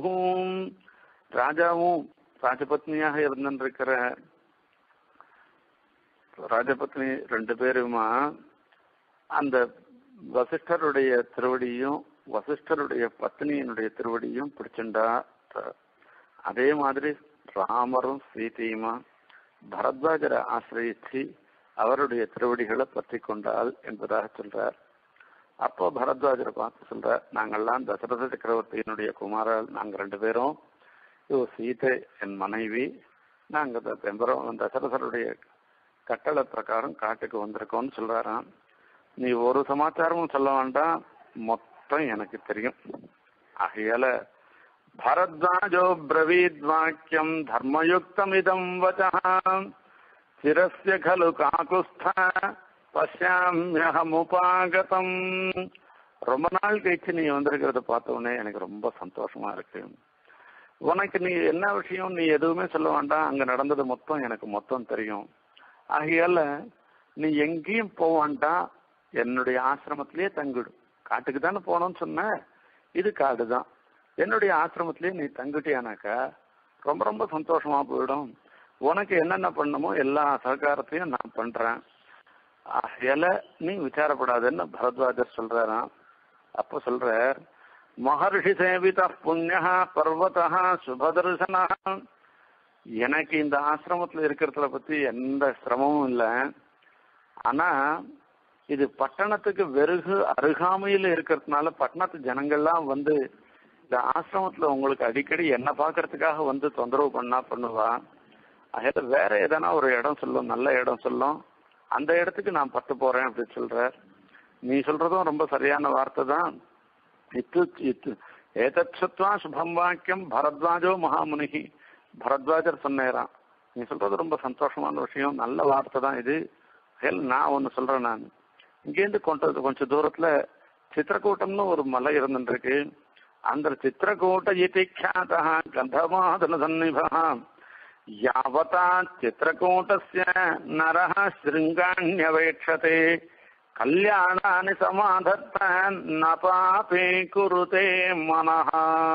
ராஜாவும் ராஜபத்னியாக இருந்திருக்கிற ராஜபத்னி ரெண்டு பேருமா அந்த வசிஷ்டருடைய திருவடியும் வசிஷ்டருடைய பத்னியினுடைய திருவடியும் பிடிச்சுண்டா அதே மாதிரி ராமரும் சீதையுமா பரத்வாஜரை ஆசிரியிச்சு அவருடைய திருவடிகளை பற்றி கொண்டாள் என்பதாக சொல்றார் அப்போ பரத்வாஜரை பார்த்து சொல்றார் நாங்கள்லாம் தசரத சக்கரவர்த்தியினுடைய குமாரர் நாங்க ரெண்டு பேரும் இவ சீதை என் மனைவி நாங்க பெம்பரம் தசரதருடைய கட்டளை பிரகாரம் காட்டுக்கு வந்திருக்கோம்னு சொல்றாராம் நீ ஒரு சமாச்சாரமும் சொல்ல வேண்டாம் மொத்தம் எனக்கு தெரியும் ஆகையால பரத்வாஜோ பிரவீத் வாக்கியம் தர்மயுக்தமிதம் வச்சம் சிரஸ்ய கலு காகுஸ்த பசியாமியகமுபாகதம் ரொம்ப நாள் கழிச்சு நீ வந்திருக்கிறத பார்த்த உடனே எனக்கு ரொம்ப சந்தோஷமா இருக்கு உனக்கு நீ என்ன விஷயம் நீ எதுவுமே சொல்ல வேண்டாம் அங்க நடந்தது மொத்தம் எனக்கு மொத்தம் தெரியும் ஆகையால நீ எங்கேயும் போக வேண்டாம் என்னுடைய ஆசிரமத்திலேயே தங்கிடு காட்டுக்கு தானே போனோம்னு சொன்ன இது காடு தான் என்னுடைய ஆசிரமத்திலேயே நீ தங்கிட்டியானாக்கா ரொம்ப ரொம்ப சந்தோஷமா போயிடும் உனக்கு என்னென்ன பண்ணணுமோ எல்லா சககாரத்தையும் நான் பண்றேன் ஆகையால நீ விசாரப்படாதுன்னு பரத்வாஜர் சொல்றாராம் அப்ப சொல்ற மகர்ஷி சேவித புண்ணியா பர்வதா சுபதர்சனா எனக்கு இந்த ஆசிரமத்துல இருக்கிறத பத்தி எந்த சிரமமும் இல்லை ஆனா இது பட்டணத்துக்கு வெறுகு அருகாமையில் இருக்கிறதுனால பட்டணத்து ஜனங்கள்லாம் வந்து இந்த ஆசிரமத்துல உங்களுக்கு அடிக்கடி என்ன பாக்குறதுக்காக வந்து தொந்தரவு பண்ணா பண்ணுவா அதில் வேற எதனா ஒரு இடம் சொல்லும் நல்ல இடம் சொல்லும் அந்த இடத்துக்கு நான் பத்து போறேன் அப்படின்னு சொல்ற நீ சொல்றதும் ரொம்ப சரியான வார்த்தை தான் இத்து இத்து ஏதத் சுத்வா சுபம் வாக்கியம் பரத்வாஜோ மகாமுனிகி பரத்வாஜர் சொன்னேரான் நீ சொல்றது ரொம்ப சந்தோஷமான விஷயம் நல்ல வார்த்தை தான் இது ஹெல் நான் ஒன்னு சொல்றேன் நான் இங்கேருந்து கொண்டது கொஞ்சம் தூரத்துல சித்திரக்கூட்டம்னு ஒரு மலை இருந்துருக்கு அந்த சித்திரக்கூட்ட இதிக்ஷாதா கந்தமாதன சன்னிபா யாவதா சித்திரக்கூட்டஸ்ய நரः शृङ्गाण्यवेक्षते கல்யாணானி சமாதத்த நபாபே குருதே மனஹ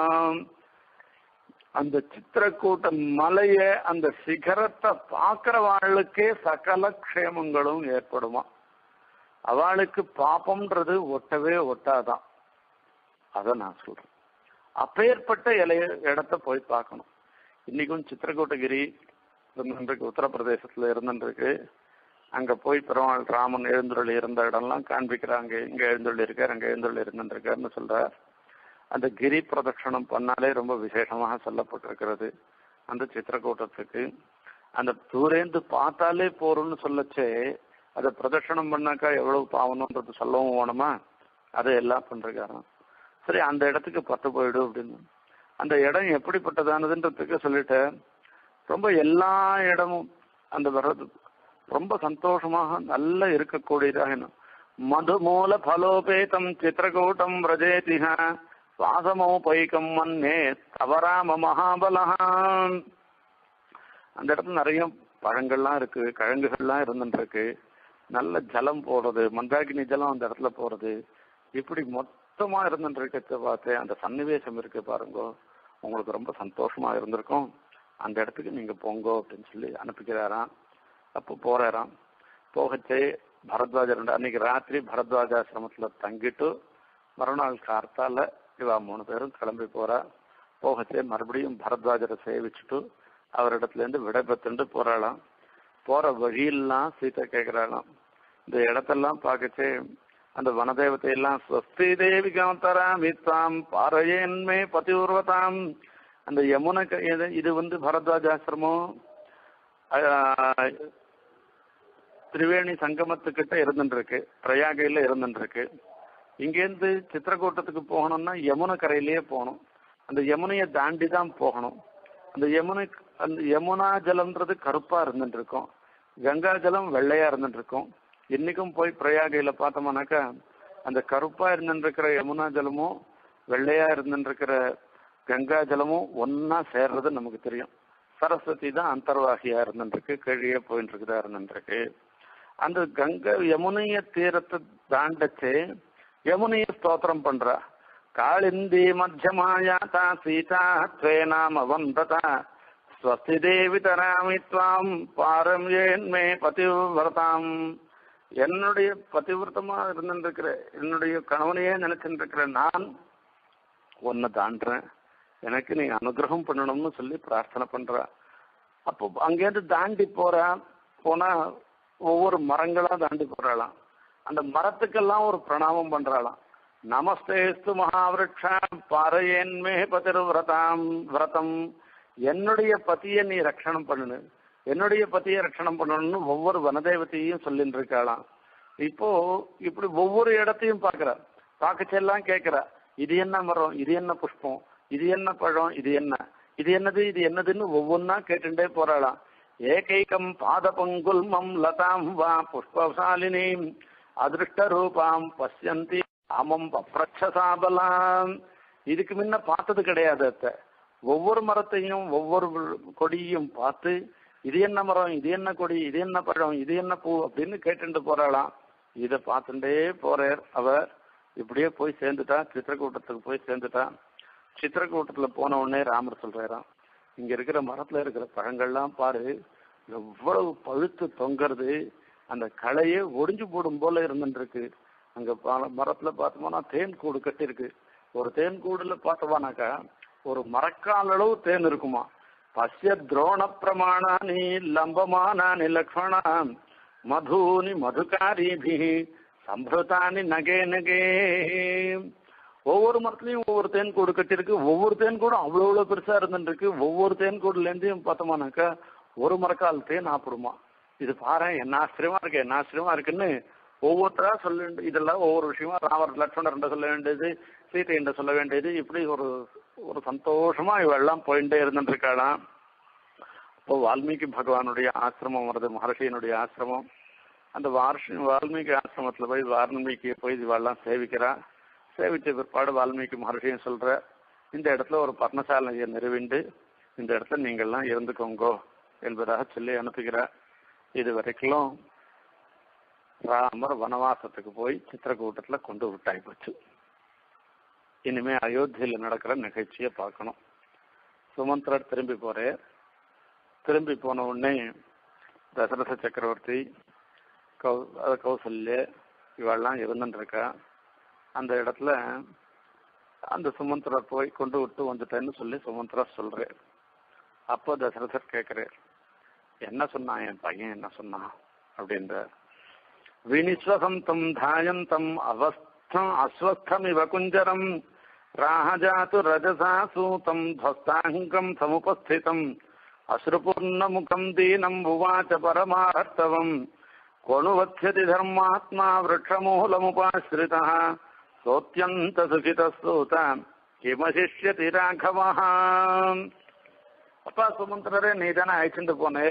அந்த சித்திரக்கூட்ட மலைய அந்த சிகரத்தை பாக்குறவாளுக்கே சகல க்ஷேமங்களும் ஏற்படுமா அவளுக்கு பாப்பம்ன்றது ஒட்டவே ஒட்டாதான் அத நான் சொல்றேன் அப்பேற்பட்ட இலைய இடத்த போய் பார்க்கணும் இன்னைக்கும் சித்திரக்கூட்டகிரி இருந்துருக்கு உத்தரப்பிரதேசத்துல இருந்துருக்கு அங்க போய் பெருமாள் ராமன் எழுந்துருள் இருந்த இடம்லாம் காண்பிக்கிறாங்க இங்க எழுந்துருள் இருக்கார் அங்க எழுந்துருள் இருந்துருக்காருன்னு சொல்றார் அந்த கிரி பிரதட்சணம் பண்ணாலே ரொம்ப விசேஷமாக சொல்லப்பட்டிருக்கிறது அந்த சித்திரக்கூட்டத்துக்கு அந்த தூரேந்து பார்த்தாலே போறோம்னு சொல்லச்சே அதை பிரதட்சணம் பண்ணாக்கா எவ்வளவு பாவணுன்றது சொல்லவும் வேணுமா அதை எல்லாம் பண்றாராம் சரி அந்த இடத்துக்கு பத்து போயிடும் அப்படின்னு அந்த இடம் எப்படிப்பட்டதானதுன்றதுக்கு சொல்லிட்டேன் ரொம்ப எல்லா இடமும் அந்த வர்றது ரொம்ப சந்தோஷமாக நல்ல இருக்கக்கூடியதாக மதுமூல பலோபேதம் சித்திரகூட்டம் ரஜேதிஹ வாசமோபைக்கம் மன்னே தவராம மகாபலகான் அந்த இடத்துல நிறைய பழங்கள்லாம் இருக்கு கிழங்குகள்லாம் இருந்துருக்கு நல்ல ஜலம் போறது மந்தாகினி ஜலம் அந்த இடத்துல போறது இப்படி மொத்தமா இருந்துருக்கிறத பார்த்து அந்த சன்னிவேசம் இருக்கு பாருங்க உங்களுக்கு ரொம்ப சந்தோஷமா இருந்திருக்கும் அந்த இடத்துக்கு நீங்க போங்க அப்படின்னு சொல்லி அனுப்பிக்கிறாராம் அப்போ போறாராம் போகச்சே பரத்வாஜர் அன்னைக்கு ராத்திரி பரத்வாஜாசிரமத்துல தங்கிட்டு மறுநாள் கார்த்தால இவா மூணு பேரும் கிளம்பி போறா போகச்சே மறுபடியும் பரத்வாஜரை சேவிச்சுட்டு அவரிடத்துல இருந்து விடைபெற்றுண்டு போறாளாம் போற வழியெல்லாம் சீத்தை கேட்கிறாளாம் இந்த இடத்தெல்லாம் பார்க்கச்சே அந்த வனதேவத்தையெல்லாம் ஸ்வஸ்தி தேவி காந்தராமித்தாம் பாறையன்மே பதிவுர்வதாம் அந்த யமுனை இது வந்து பரத்வாஜாசிரமம் திரிவேணி சங்கமத்துக்கிட்ட இருந்துருக்கு பிரயாகையில இருந்துருக்கு இங்கேருந்து சித்திரக்கூட்டத்துக்கு போகணும்னா யமுனை கரையிலேயே போகணும் அந்த யமுனையை தாண்டி தான் போகணும் அந்த யமுனை அந்த யமுனா ஜலம்ன்றது கருப்பா இருந்துட்டு இருக்கும் கங்கா ஜலம் வெள்ளையா இருந்துட்டு இருக்கும் இன்னைக்கும் போய் பிரயாகையில பார்த்தோம்னாக்கா அந்த கருப்பா இருந்துருக்கிற யமுனா ஜலமும் வெள்ளையா இருந்துருக்கிற கங்கா ஜலமும் ஒன்னா சேர்றது நமக்கு தெரியும் சரஸ்வதி தான் அந்தர்வாகியா இருந்துருக்கு கீழே போயிட்டு இருக்குதா இருந்துருக்கு அந்த கங்கை யமுனைய தீரத்தை தாண்டச்சு யமுனைய ஸ்தோத்திரம் பண்றா காளிந்தி மத்தியமாயாதா சீதா துவே நாம வந்ததா ஸ்வஸ்தி தேவி தராமி துவாம் பாரம் ஏன்மே பதிவிரதாம் என்னுடைய பதிவிரதமா இருந்துருக்கிற என்னுடைய கணவனையே நினைச்சுட்டு இருக்கிற நான் உன்னை தாண்டுறேன் எனக்கு நீ அனுகிரகம் பண்ணணும்னு சொல்லி பிரார்த்தனை பண்ற அப்போ அங்கேருந்து தாண்டி போறா போனா ஒவ்வொரு மரங்களா தாண்டி போறாளாம் அந்த மரத்துக்கெல்லாம் ஒரு பிரணாமம் பண்றாளாம் நமஸ்தேஸ்து மகாவிருஷா பாறையன்மே பதிர் விரதாம் விரதம் என்னுடைய பத்தியை நீ ரட்சணம் பண்ணு என்னுடைய பத்தியை ரட்சணம் பண்ணணும்னு ஒவ்வொரு வனதேவத்தையும் சொல்லிட்டு இருக்காளாம் இப்போ இப்படி ஒவ்வொரு இடத்தையும் பாக்குறா பார்க்கச்செல்லாம் கேட்கிறா இது என்ன மரம் இது என்ன புஷ்பம் இது என்ன பழம் இது என்ன இது என்னது இது என்னதுன்னு ஒவ்வொன்னா கேட்டுட்டே போறாளாம் ஏகைகம் பாத பங்குல்மம் லதாம் வா புஷ்பசாலினீம் அதிருஷ்ட ரூபாம் பசியந்தி அமம் பப்ரட்சசாபலாம் இதுக்கு முன்ன பார்த்தது கிடையாது அத்தை ஒவ்வொரு மரத்தையும் ஒவ்வொரு கொடியும் பார்த்து இது என்ன மரம் இது என்ன கொடி இது என்ன பழம் இது என்ன பூ அப்படின்னு கேட்டுட்டு போறாளாம் இதை பார்த்துட்டே போறார் அவர் இப்படியே போய் சேர்ந்துட்டா சித்திரக்கூட்டத்துக்கு போய் சேர்ந்துட்டா சித்திரக்கூட்டத்துல போன உடனே ராமர் சொல்றாராம் இங்க இருக்கிற மரத்துல இருக்கிற பழங்கள்லாம் பாரு எவ்வளவு பழுத்து தொங்குறது அந்த களையே ஒடிஞ்சு போடும் போல இருந்துருக்கு அங்க ப- மரத்துல பார்த்தோம்னா தேன் கூடு கட்டிருக்கு ஒரு தேன் கூடுல பார்த்தோம்னாக்கா ஒரு மரக்கால் அளவு தேன் இருக்குமா பசிய துரோண பிரமாணானி லம்பமானானி லக்ஷ்மணாம் மதூனி மதுகாரிபி சம்பிரதானி நகே நகே ஒவ்வொரு மரத்துலயும் ஒவ்வொரு தேன் கூடு கட்டிருக்கு ஒவ்வொரு தேன் கூடும் அவ்வளவு அவ்வளவு பெருசா இருந்துருக்கு ஒவ்வொரு தேன் கூடுல இருந்தும் பார்த்தோம்னாக்கா ஒரு மரக்கால் தேன் ஆப்பிடுமா இது பாரு என்ன ஆச்சரியமா இருக்கு என்ன ஆச்சரியமா இருக்குன்னு ஒவ்வொருத்தரா சொல்ல இதெல்லாம் ஒவ்வொரு விஷயமா ராமர் லட்சுமணர் சொல்ல வேண்டியது சீதை என்று சொல்ல வேண்டியது இப்படி ஒரு ஒரு சந்தோஷமா இவெல்லாம் போயிட்டே இருந்துட்டு இருக்காளாம் இப்போ வால்மீகி பகவானுடைய ஆசிரமம் வருது மகர்ஷியினுடைய ஆசிரமம் அந்த வார்ஷி வால்மீகி ஆசிரமத்துல போய் வால்மீகியை போய் இவெல்லாம் சேவிக்கிறா சேவிச்ச பிற்பாடு வால்மீகி மகர்ஷியும் சொல்ற இந்த இடத்துல ஒரு பர்ணசாலையை நிறுவிண்டு இந்த இடத்துல நீங்கள்லாம் இருந்துக்கோங்கோ என்பதாக சொல்லி அனுப்புகிறார் இது வரைக்கும் ராமர் வனவாசத்துக்கு போய் சித்திரக்கூட்டத்துல கொண்டு விட்டாய் போச்சு இனிமே அயோத்தியில நடக்கிற நிகழ்ச்சியை பார்க்கணும் சுமந்திரர் திரும்பி போறேன் திரும்பி போன உடனே தசரத சக்கரவர்த்தி கௌ அஹ் கௌசல்ய இவெல்லாம் இருந்துருக்கா அந்த இடத்துல அந்த சுமந்திரர் போய் கொண்டு விட்டு வந்துட்டேன்னு சொல்லி சுமந்திரர் சொல்றேன் அப்போ தசரதர் கேட்கிறார் என்ன சொன்னான் என் பையன் என்ன சொன்னான் அப்படின்ற வினிஸ்வசந்தம் தாயந்தம் அவஸ்தம் அஸ்வஸ்தம் இவ குஞ்சரம் ராஜாத்து ரஜசா சூதம் த்வஸ்தாங்கம் சமுபஸ்திதம் அஸ்ருபூர்ணமுகம் தீனம் உவாச்ச பரமார்த்தவம் கொணுவத்யதி தர்மாத்மா விரக்ஷமூலமுபாசிரிதா சோத்யந்த சுகிதஸ்தூத கிமசிஷ்யதி ராഘவா அப்பா சுமந்திரரே நீ தானே அழைச்சிட்டு போனே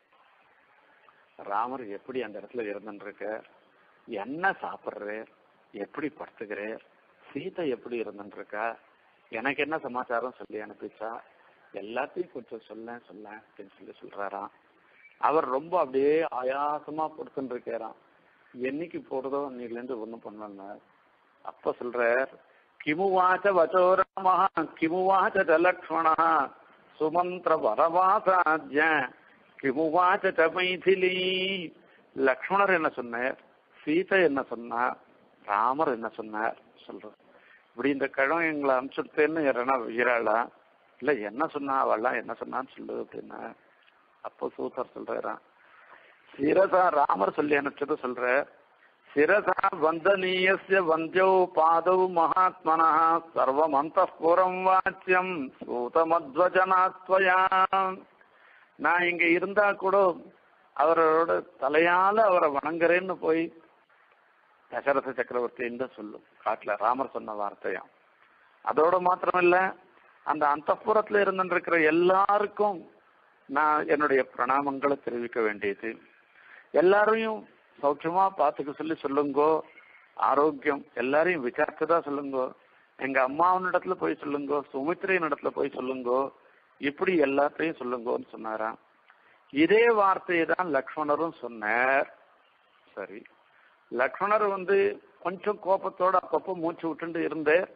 ராமர் எப்படி அந்த இடத்துல இருந்துருக்க என்ன சாப்பிட்றார் எப்படி படுத்துக்கிறார் சீதை எப்படி இருந்துருக்கா எனக்கு என்ன சமாச்சாரம் சொல்லி அனுப்பிச்சா எல்லாத்தையும் கொஞ்சம் சொல்ல சொல்ல அப்படின்னு சொல்லி சொல்றாராம் அவர் ரொம்ப அப்படியே ஆயாசமா படுத்துட்டு இருக்காராம் என்னைக்கு போறதோ அன்னையிலேருந்து ஒண்ணும் பண்ணல அப்ப சொல்றார் கிமுவாச்ச வச்சோ ராம கிமுவாச்ச ச லக்ஷ்மண சுமந்திர வரவாசாத்ய கிமுவாச்ச ச மைதிலி லக்ஷ்மணர் என்ன சொன்னார் சீதை என்ன சொன்னார் ராமர் என்ன சொன்னார் சொல்றார் இப்படி இந்த கிழம் எங்களை அனுப்பிச்சுட்டேன்னு யாரனா வீராளா இல்ல என்ன சொன்னா அவள்லாம் என்ன சொன்னான்னு சொல்லு அப்படின்னா அப்போ சூத்தர் சொல்றாராம் சிரசா ராமர் சொல்லி அனுப்பிச்சது சொல்ற சிரசா வந்தனீயஸ்ய வந்தியௌ பாதௌ மகாத்மனா சர்வம் அந்தఃபுரம் வாச்சியம் சூதமத்வஜனாத்வயா நான் இங்க இருந்தா கூட அவரோட தலையால அவரை வணங்குறேன்னு போய் தசரத சக்கரவர்த்தின்னு சொல்லும் காட்டுல ராமர் சொன்ன வார்த்தையாம் அதோட மாத்திரம் இல்ல அந்த அந்தப்புறத்துல இருந்துருக்கிற எல்லாருக்கும் நான் என்னுடைய பிரணாமங்களை தெரிவிக்க வேண்டியது எல்லாரையும் சௌக்கியமா பார்த்துக்க சொல்லி சொல்லுங்கோ ஆரோக்கியம் எல்லாரையும் விசாரிச்சுதான் சொல்லுங்கோ எங்க அம்மாவின் இடத்துல போய் சொல்லுங்கோ சுமித்ரையின் இடத்துல போய் சொல்லுங்கோ இப்படி எல்லாத்தையும் சொல்லுங்கோன்னு சொன்னாராம் இதே வார்த்தையை தான் லக்ஷ்மணரும் சொன்னார் சரி லக்ஷ்மணர் வந்து கொஞ்சம் கோபத்தோட அப்பப்போ மூச்சு விட்டுண்டு இருந்தார்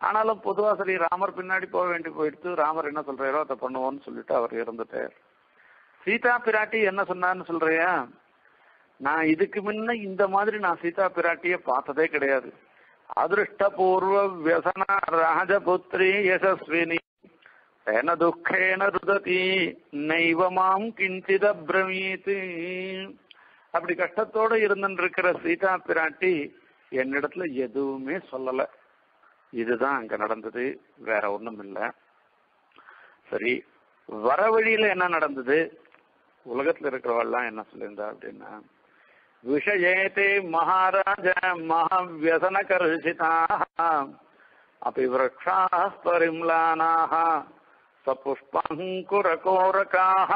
ஆனாலும் பொதுவா சரி ராமர் பின்னாடி போக வேண்டி போயிடுத்து ராமர் என்ன சொல்றாரோ அதை பண்ணுவோம்னு சொல்லிட்டு அவர் இருந்துட்டார் சீதா பிராட்டி என்ன சொன்னான்னு சொல்றியா நான் இதுக்கு முன்ன இந்த மாதிரி நான் சீதா பிராட்டிய பார்த்ததே கிடையாது அதிருஷ்டபூர்வ வியசன ராஜபுத்திரி யசஸ்வினி தேன துக்கேன ருததி நைவ மாம் கிஞ்சித பிரமீத் அப்படி கஷ்டத்தோட இருந்துருக்கிற சீதா பிராட்டி என்னிடத்துல எதுவுமே சொல்லல இதுதான் அங்க நடந்தது வேற ஒண்ணும் இல்ல சரி வர வழியில என்ன நடந்தது உலகத்துல இருக்கிறவெல்லாம் என்ன சொல்லியிருந்தா அப்படின்னா விஷயேதே மகாராஜ மகாவியசன கர்ஷிதாக அப்படி விரக்ஷா பரிம்லானாக சபுஷ்பங்குரகோரகாக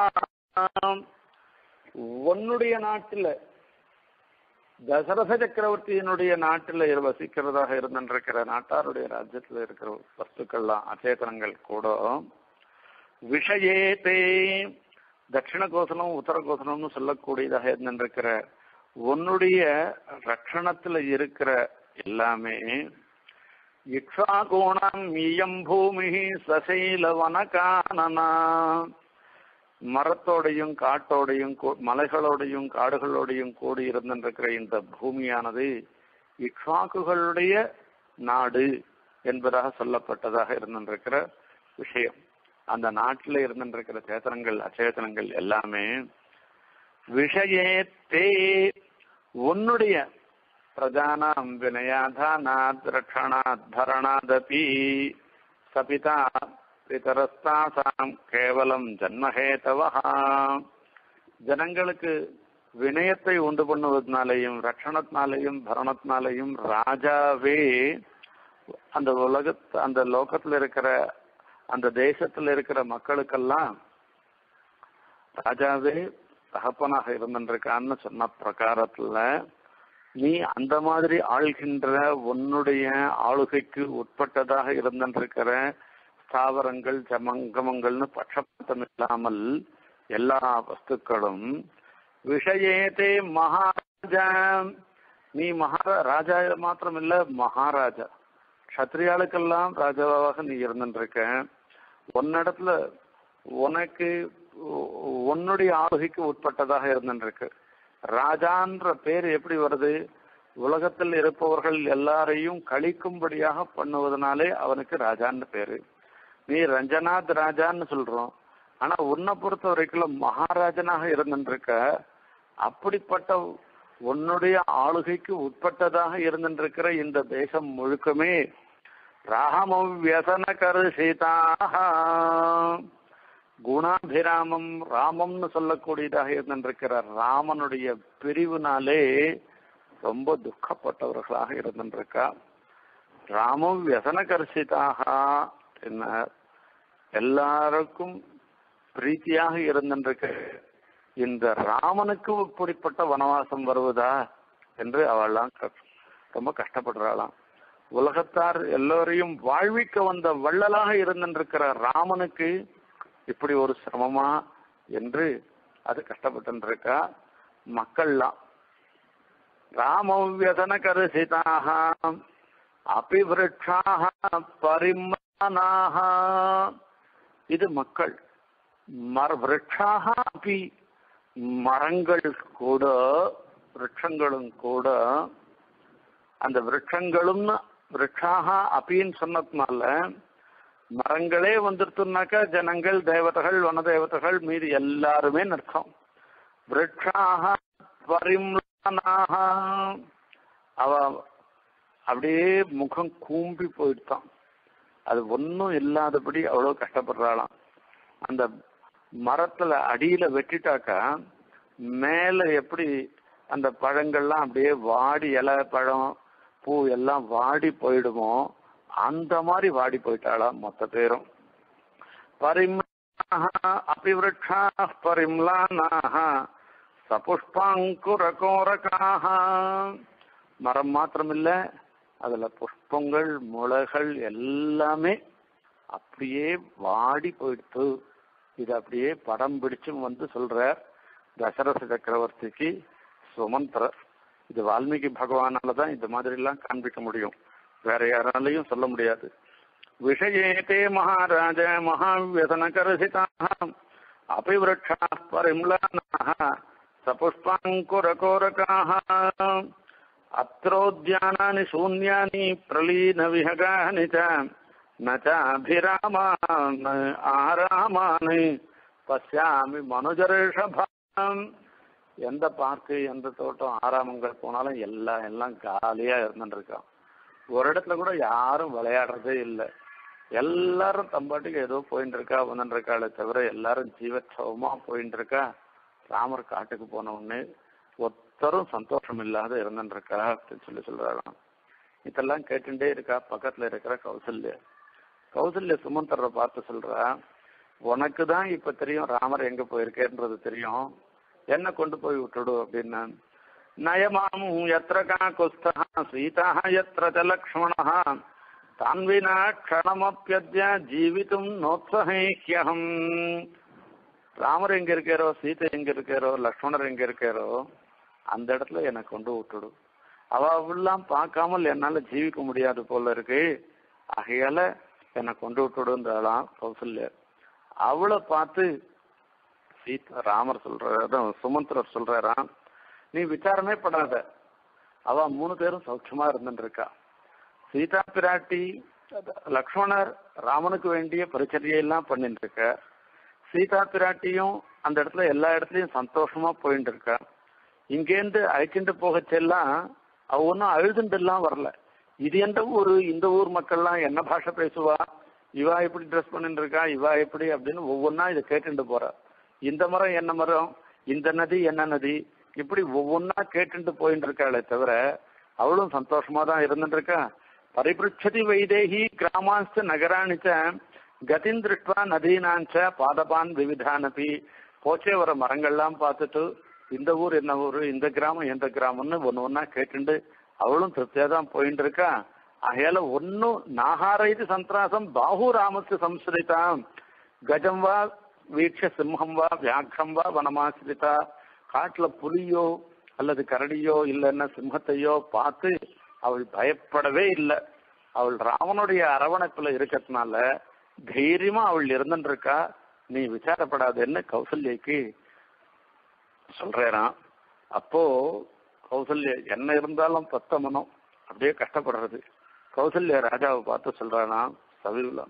உன்னுடைய நாட்டுல தசரத சக்கரவர்த்தியினுடைய நாட்டுல வசிக்கிறதாக இருந்திருக்கிற நாட்டாருடைய ராஜ்யத்துல இருக்கிற வஸ்துக்கள்லாம் அச்சேதனங்கள் கூட விஷயேதே தட்சிண கோசலம் உத்தர கோசலம்னு சொல்லக்கூடியதாக இருந்திருக்கிற உன்னுடைய ரட்சணத்துல இருக்கிற எல்லாமே இக்ஷாகோணம் இயம் பூமி சசைல வனகானனா மரத்தோடையும் காட்டோடையும் கூ- மலைகளோடையும் காடுகளோடையும் கூடி இருந்திருக்கிற இந்த பூமியானது இக்ஷாக்குகளுடைய நாடு என்பதாக சொல்லப்பட்டதாக இருந்திருக்கிற விஷயம் அந்த நாட்டில் இருந்திருக்கிற சேத்தனங்கள் அச்சேதனங்கள் எல்லாமே விஷயத்தே உன்னுடைய பிரஜானாம் வினயாதானாத் ரக்ஷணாத் பரணாதபி சபிதா பிதரஸ்தாசாம் கேவலம் ஜன்மஹேதவா ஜனங்களுக்கு வினயத்தை உண்டு பண்ணுவதனாலையும் ரட்சணத்தினாலையும் பரணத்தினாலையும் ராஜாவே அந்த உலகத்து அந்த லோகத்துல இருக்கிற அந்த தேசத்துல இருக்கிற மக்களுக்கெல்லாம் ராஜாவே தகப்பனாக இருந்திருக்கான்னு சொன்ன பிரகாரத்துல நீ அந்த மாதிரி ஆள்கின்ற உன்னுடைய ஆளுகைக்கு உட்பட்டதாக இருந்திருக்கிற ஸ்தாவரங்கள் ஜமங்கமங்கள்னு பட்சபாத்தம் இல்லாமல் எல்லா வஸ்துக்களும் விஷயத்தே மகாராஜா நீ மகாரா ராஜா மாத்திரம் இல்ல மகாராஜா க்ஷத்ரியாளுக்கெல்லாம் ராஜாவாக நீ இருந்துருக்க உன்னிடத்துல உனக்கு உ- உன்னுடைய ஆளுகைக்கு உட்பட்டதாக இருந்துருக்கு ராஜான்ற பேர் எப்படி வருது உலகத்தில் இருப்பவர்கள் எல்லாரையும் கழிக்கும்படியாக பண்ணுவதனாலே அவனுக்கு ராஜான்னு பேரு நீ ரஞ்சனாத் ராஜான்னு சொல்றோம் ஆனா உன்னை பொறுத்த வரைக்கும் மகாராஜனாக இருந்துருக்க அப்படிப்பட்ட உன்னுடைய ஆளுகைக்கு உட்பட்டதாக இருந்திருக்கிற இந்த தேசம் முழுக்கமே ராமம் வியசன கருஷிதாக குணாபிராமம் ராமம்னு சொல்லக்கூடியதாக இருந்திருக்கிற ராமனுடைய பிரிவினாலே ரொம்ப துக்கப்பட்டவர்களாக இருந்திருக்கா ராமம் வியசன கர்ஷிதாக என்ன எல்லாருக்கும் பிரீத்தியாக இருந்திருக்க இந்த ராமனுக்கு இப்படிப்பட்ட வனவாசம் வருவதா என்று அவள்லாம் க- ரொம்ப கஷ்டப்படுறாளாம் உலகத்தார் எல்லோரையும் வாழ்விக்க வந்த வள்ளலாக இருந்திருக்கிற ராமனுக்கு இப்படி ஒரு சிரமமா என்று அது கஷ்டப்பட்டு இருக்கா மக்கள்லாம் ராமவியசன கருசிதாக அபிவிருட்சாக பரிமானாக இது மக்கள் மர விருட்சாக அப்பி மரங்கள் கூட விருட்சங்களும் கூட அந்த விருட்சங்களும் விருட்சாக அப்பின்னு சொன்னதுனால மரங்களே வந்துருத்துனாக்கா ஜனங்கள் தேவதைகள் வனதேவதைகள் மீதி எல்லாருமே அர்த்தம் விருட்சாக பரிம்லானாக அவ அப்படியே முகம் கூம்பி போயிட்டான் அது ஒன்றும் இல்லாதபடி அவ்வளோ கஷ்டப்படுறாளாம் அந்த மரத்துல அடியில வெட்டிட்டாக்கா மேல எப்படி அந்த பழங்கள்லாம் அப்படியே வாடி இலை பழம் பூ எல்லாம் வாடி போயிடுமோ அந்த மாதிரி வாடி போயிட்டாளாம் மொத்த பேரும் பரிம்லாக அபிவிருட்சா பரிம்லானாக சபுஷ்பாங்குரகோரகாக மரம் மாத்திரமில்ல அதுல புஷ்பங்கள் முளைகள் எல்லாமே அப்படியே வாடி போயிடுத்து இது அப்படியே படம் பிடிச்சும் வந்து சொல்றார் தசரத சக்கரவர்த்திக்கு சுமந்திரர் இது வால்மீகி பகவானால தான் இந்த மாதிரி எல்லாம் காண்பிக்க முடியும் வேற யாராலையும் சொல்ல முடியாது விஷயேதே மகாராஜ மகாவியசனகரசிதாக अपि वृक्षाः परिम्लानाः सपुष्पाङ्कुरकोरकाः अत्रोद्यानानि शून्यानि प्रलीनविहगानि च न चाभिरामान् आरामान् பசியாமி மனுஜரிஷபாம் எந்த பார்க்கு எந்த தோட்டம் ஆறாமங்கள் போனாலும் எல்லாம் எல்லாம் காலியா இருந்துட்டு இருக்கான் ஒரு இடத்துல கூட யாரும் விளையாடுறதே இல்லை எல்லாரும் தம்பாட்டுக்கு ஏதோ போயிட்டு இருக்கா வந்துட்டு இருக்காளே தவிர எல்லாரும் ஜீவச்சவமா போயிட்டு இருக்கா ராமர் காட்டுக்கு போன உடனே ஒருத்தரும் சந்தோஷம் இல்லாத இருந்துட்டு இருக்கா அப்படின்னு சொல்லி சொல்றாராம் இதெல்லாம் கேட்டுட்டே இருக்கா பக்கத்துல இருக்கிற கௌசல்யா கௌசல்யா சுமந்தரை பார்த்து சொல்றா உனக்கு தான் இப்ப தெரியும் ராமர் எங்க போயிருக்கேன்றது தெரியும் என்ன கொண்டு போய் விட்டுடு அப்படின்னா நயமாமு எத்திர காக்குஸ்தா சீதா எத்திர ச லக்ஷ்மணः தான்வினா க்ஷணமப்பியத்ய ஜீவித்தும் நோத்சஹேஹ்யஹம் ராமர் எங்க இருக்காரோ சீதை எங்க இருக்காரோ லக்ஷ்மணர் எங்க இருக்காரோ அந்த இடத்துல என்னை கொண்டு விட்டுடு அவ அவெல்லாம் பார்க்காமல் என்னால ஜீவிக்க முடியாது போல இருக்கு ஆகையால என்னை கொண்டு விட்டுடுன்றாளாம் கௌசல்யர் அவளை பார்த்து சீதா ராமர் சொல்றாரு சுமந்திரர் சொல்றாராம் நீ விசாரமே படாத அவ மூணு பேரும் சௌக்கியமா இருந்துட்டு இருக்கா சீதா பிராட்டி லக்ஷ்மணர் ராமனுக்கு வேண்டிய பரிச்சரியெல்லாம் பண்ணிட்டு இருக்க சீதா பிராட்டியும் அந்த இடத்துல எல்லா இடத்துலயும் சந்தோஷமா போயிட்டு இருக்கா இங்கேருந்து அழைச்சிட்டு போகச்செல்லாம் அவ ஒன்றும் அழுதுண்டு எல்லாம் வரல இது எந்த ஊரு இந்த ஊர் மக்கள்லாம் என்ன பாஷை பேசுவா இவா எப்படி ட்ரெஸ் பண்ணிட்டு இருக்கா இவா எப்படி அப்படின்னு ஒவ்வொன்றா இதை கேட்டுட்டு போறா இந்த மரம் என்ன மரம் இந்த நதி என்ன நதி இப்படி ஒவ்வொன்றா கேட்டுட்டு போயிட்டு இருக்காளே தவிர அவளும் சந்தோஷமா தான் இருந்துட்டு இருக்கா பரிபிருச்சதி வைதேகி கிராமாஸ்த நகராணிச்ச கதின் திருஷ்டுவா நதீனாஞ்ச பாதபான் விவிதானபி போச்சே வர மரங்கள்லாம் பார்த்துட்டு இந்த ஊர் என்ன ஊரு இந்த கிராமம் எந்த கிராமம்னு ஒன்னு ஒன்னா கேட்டுண்டு அவளும் திருப்தியா தான் போயிட்டு இருக்கா ஆகையால ஒன்னும் நாகார இது சந்திராசம் பாஹு ராமத்து சம்ஸ்ரிதாம் கஜம் வா வீட்ச சிம்ஹம் வா வியாக்ரம் வா வனமாசிரிதா காட்டுல புலியோ அல்லது கரடியோ இல்லைன்னா சிம்மத்தையோ பார்த்து அவள் பயப்படவே இல்லை அவள் ராவனுடைய அரவணைப்புல இருக்கிறதுனால தைரியமா அவள் இருந்துட்டு இருக்கா நீ விசாரப்படாதுன்னு கௌசல்யக்கு சொல்றேறான் அப்போ கௌசல்ய என்ன இருந்தாலும் பத்த மனம் அப்படியே கஷ்டப்படுறது கௌசல்ய ராஜாவை பார்த்து சொல்றானா சவிலம்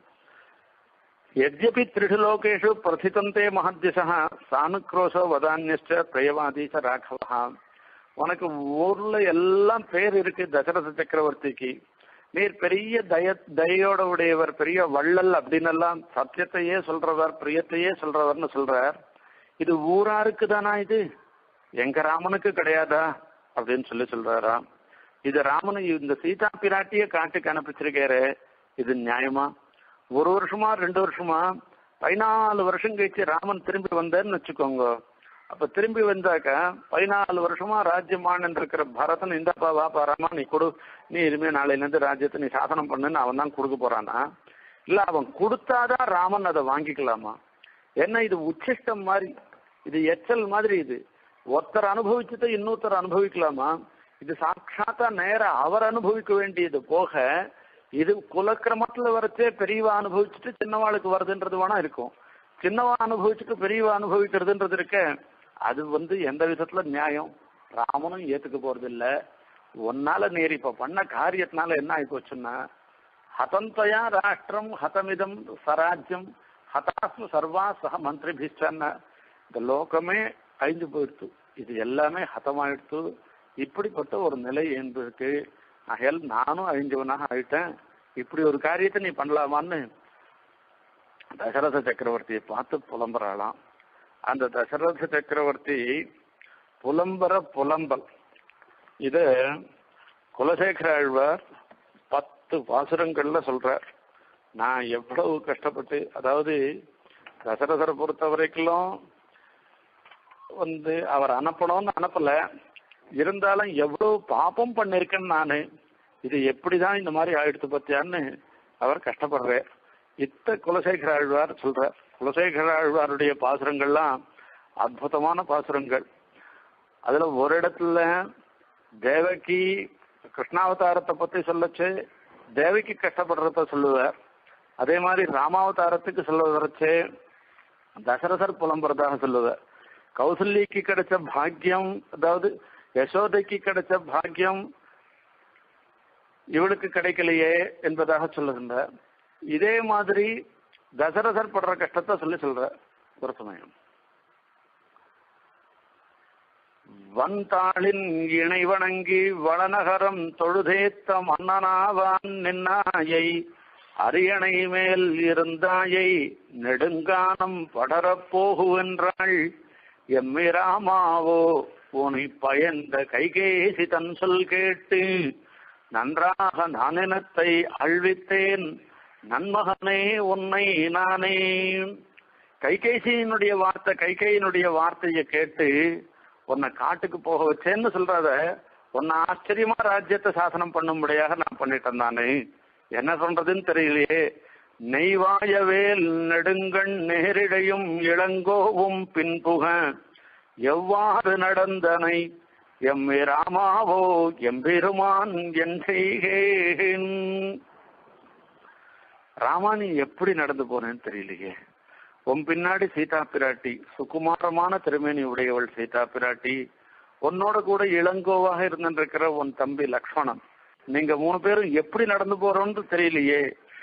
यद्यपि त्रिषु लोकेषु प्रथितन्ते महद्यशः सानुक्रोशो वदान्यश्च பிரயவாதி ச ராഘவா உனக்கு ஊர்ல எல்லாம் பேர் இருக்கு தசரத சக்கரவர்த்திக்கு நீர் பெரிய தய தயோட உடையவர் பெரிய வள்ளல் அப்படின்னு எல்லாம் சத்தியத்தையே சொல்றவர் பிரியத்தையே சொல்றவர்னு சொல்றார் இது ஊராருக்கு தானா இது எங்க ராமனுக்கு கிடையாதா அப்படின்னு சொல்லி சொல்றாராம் இது ராமனு இந்த சீதா பிராட்டிய காட்டுக்கு அனுப்பிச்சிருக்காரு இது நியாயமா ஒரு வருஷமா ரெண்டு வருஷமா பதினாலு வருஷம் கழிச்சு ராமன் திரும்பி வந்தாருன்னு வச்சுக்கோங்க அப்ப திரும்பி வந்தாக்க பதினாலு வருஷமா ராஜ்யமான் இருக்கிற பரதன் இந்தாப்பா வாப்பா ராமா நீ கொடு நீ இனிமே நாளையில இருந்து ராஜ்யத்தை நீ சாசனம் பண்ணுன்னு அவன் தான் கொடுக்க போறானா இல்ல அவன் கொடுத்தாதான் ராமன் அதை வாங்கிக்கலாமா ஏன்னா இது உச்சிஷ்டம் மாதிரி இது எச்சல் மாதிரி இது ஒருத்தர் அனுபவிச்சதை இன்னொருத்தர் அனுபவிக்கலாமா இது சாட்சாத்தா நேர அவர் அனுபவிக்க வேண்டியது போக இது குலக்கிரமத்துல வரச்சே பெரியவா அனுபவிச்சுட்டு சின்னவாளுக்கு வருதுன்றது வேணா இருக்கும் சின்னவா அனுபவிச்சுட்டு பெரியவா அனுபவிக்கிறதுன்றது இருக்க அது வந்து எந்த விதத்துல நியாயம் ராமனும் ஏத்துக்க போறது இல்ல ஒன்னால நீர் இப்ப பண்ண காரியத்தினால என்ன ஆகி போச்சுன்னா ஹதந்தயா ராஷ்டிரம் ஹதமிதம் சராஜ்யம் ஹதாஸ்மு சர்வா சக மந்திரிபிஷ்டன்ன இந்த லோகமே அழிஞ்சு போயிடுத்து இது எல்லாமே ஹதமாயிடுத்து இப்படிப்பட்ட ஒரு நிலை என்பதற்கு ஆகையால் நானும் அழிஞ்சவனாக ஆயிட்டேன் இப்படி ஒரு காரியத்தை நீ பண்ணலாமான்னு தசரத சக்கரவர்த்தியை பார்த்து புலம்புறாளாம் அந்த தசரத சக்கரவர்த்தி புலம்பர புலம்பல் இது குலசேகர ஆழ்வார் பத்து பாசுரங்கள்ல சொல்றார் நான் எவ்வளவு கஷ்டப்பட்டு அதாவது தசரதரை பொறுத்த வரைக்கும் வந்து அவர் அனுப்பணும்னு அனுப்பல இருந்தாலும் எவ்வளவு பாப்பம் பண்ணிருக்கேன்னு நானு இது எப்படிதான் இந்த மாதிரி ஆயிடுத்து பத்தியான்னு அவர் கஷ்டப்படுறார் இத்த குலசேகர ஆழ்வார் சொல்றார் குலசேகர ஆழ்வாருடைய பாசுரங்கள்லாம் அற்புதமான பாசுரங்கள் அதுல ஒரு இடத்துல தேவகி கிருஷ்ணாவதாரத்தை பத்தி சொல்லச்சு தேவகி கஷ்டப்படுறத சொல்லுவார் அதே மாதிரி ராமாவதாரத்துக்கு சொல்ல வரைச்சே தசரதர் புலம்புறதாக சொல்லுவார் கௌசல்யக்கு கிடைச்ச பாக்கியம் அதாவது யசோதைக்கு கிடைச்ச பாக்கியம் இவளுக்கு கிடைக்கலையே என்பதாக சொல்லுகின்ற இதே மாதிரி தசரதர் படுற கஷ்டத்தை சொல்லி சொல்ற ஒரு சமயம் வந்தாளின் இணை வணங்கி வளநகரம் தொழுதேத்த மன்னனாவான் நின்னாயை அரியணை மேல் இருந்தாயை நெடுங்கானம் படரப் போகுவென்றாள் எம்மிராமாவோ உனை பயந்த கைகேசி தன் சொல் கேட்டு நன்றாக நானினத்தை அழ்வித்தேன் நன்மகனே உன்னை நானே கைகேசியினுடைய வார்த்தை கைகையினுடைய வார்த்தையை கேட்டு உன்னை காட்டுக்கு போக வச்சேன்னு சொல்றத உன்னை ஆச்சரியமா ராஜ்யத்தை சாசனம் பண்ணும்படியாக நான் பண்ணிட்டேன் நானு என்ன சொல்றதுன்னு தெரியலையே நெய்வாயவேல் நெடுங்கண் நேரிடையும் இளங்கோவும் பின்புக எவ்வாறு நடந்தனை எம்மே ராமாவோ எம்பெருமான் என் செய்கேன் ராமா நீ எப்படி நடந்து போனேன்னு தெரியலையே உன் பின்னாடி சீதா பிராட்டி சுகுமாரமான திருமேனி உடையவள் சீதா பிராட்டி உன்னோட கூட இளங்கோவாக இருந்திருக்கிற உன் தம்பி லக்ஷ்மணன் நீங்க மூணு பேரும் எப்படி நடந்து போறோம்னு தெரியலையே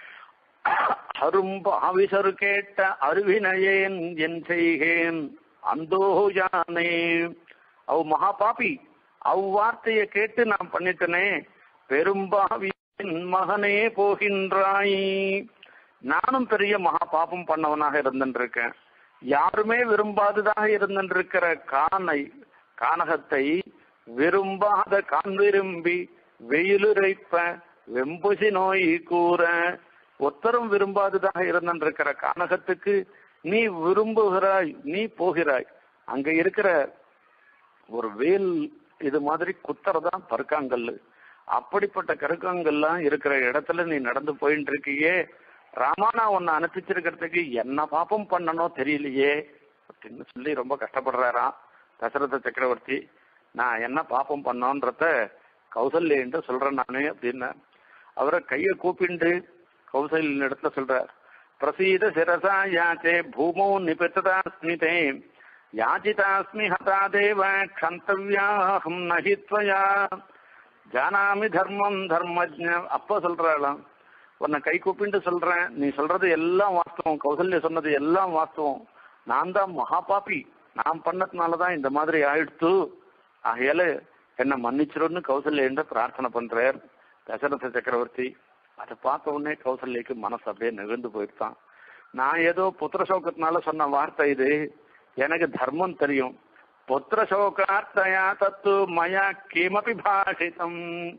அரும்ப ஆவிசரு கேட்ட அருவினையேன் என் செய்கேன் அந்தோ யானே அவ் மகா பாபி அவ் வார்த்தையை கேட்டு நான் பண்ணிட்டனே பெரும்பாவியின் மகனே போகின்றாய் நானும் பெரிய மகா பாபம் பண்ணவனாக இருந்திருக்கேன் யாருமே விரும்பாததாக இருந்திருக்கிற கானை கானகத்தை விரும்பாத கான் விரும்பி வெயிலுரைப்ப வெம்புசி நோய் கூற ஒத்தரும் விரும்பாததாக இருந்திருக்கிற கானகத்துக்கு நீ விரும்புகிறாய் நீ போகிறாய் அங்க இருக்கிற ஒரு வேல் இது மாதிரி குத்துறதான் பருக்காங்கல்லு அப்படிப்பட்ட கருக்காங்கல்லாம் இருக்கிற இடத்துல நீ நடந்து போயிட்டு இருக்கியே ராமா நான் உன்னை அனுப்பிச்சிருக்கிறதுக்கு என்ன பாப்பம் பண்ணணும் தெரியலையே அப்படின்னு சொல்லி ரொம்ப கஷ்டப்படுறாராம் தசரத சக்கரவர்த்தி நான் என்ன பாப்பம் பண்ணோன்றத கௌசல்யன்ட்டு சொல்றேன் நானு அப்படின்னு அவரை கையை கூப்பிண்டு கௌசல்யின் இடத்துல சொல்றார் பிரசீத சிரசா யாச்சே பூமோ நிபித்ததாஸ்மிதே யாச்சிதாஸ்மி ஹதா தேவ க்ஷந்தவ்யாஹம் நஹி த்வயா ஜானாமி தர்மம் தர்மஜ்ஞ அப்ப சொல்றாளாம் உன்னை கை கூப்பிட்டு சொல்றேன் நீ சொல்றது எல்லாம் வாஸ்தவம் கௌசல்ய சொன்னது எல்லாம் வாஸ்தவம் நான் தான் மகாபாபி நான் பண்ணதுனாலதான் இந்த மாதிரி ஆயிடுத்து ஆகையால என்ன மன்னிச்சிருன்னு கௌசல்யன்ற பிரார்த்தனை பண்றார் தசரத சக்கரவர்த்தி அதை பார்த்த உடனே கௌசல்யக்கு மனசு அப்படியே நெகிழ்ந்து போயிட்டான் நான் ஏதோ புத்திர சோகத்தினால சொன்ன வார்த்தை இது எனக்கு தர்மம் தெரியும் புத்திர சோகார்த்தயா தத்து மயா கிமபி பாஷிதம்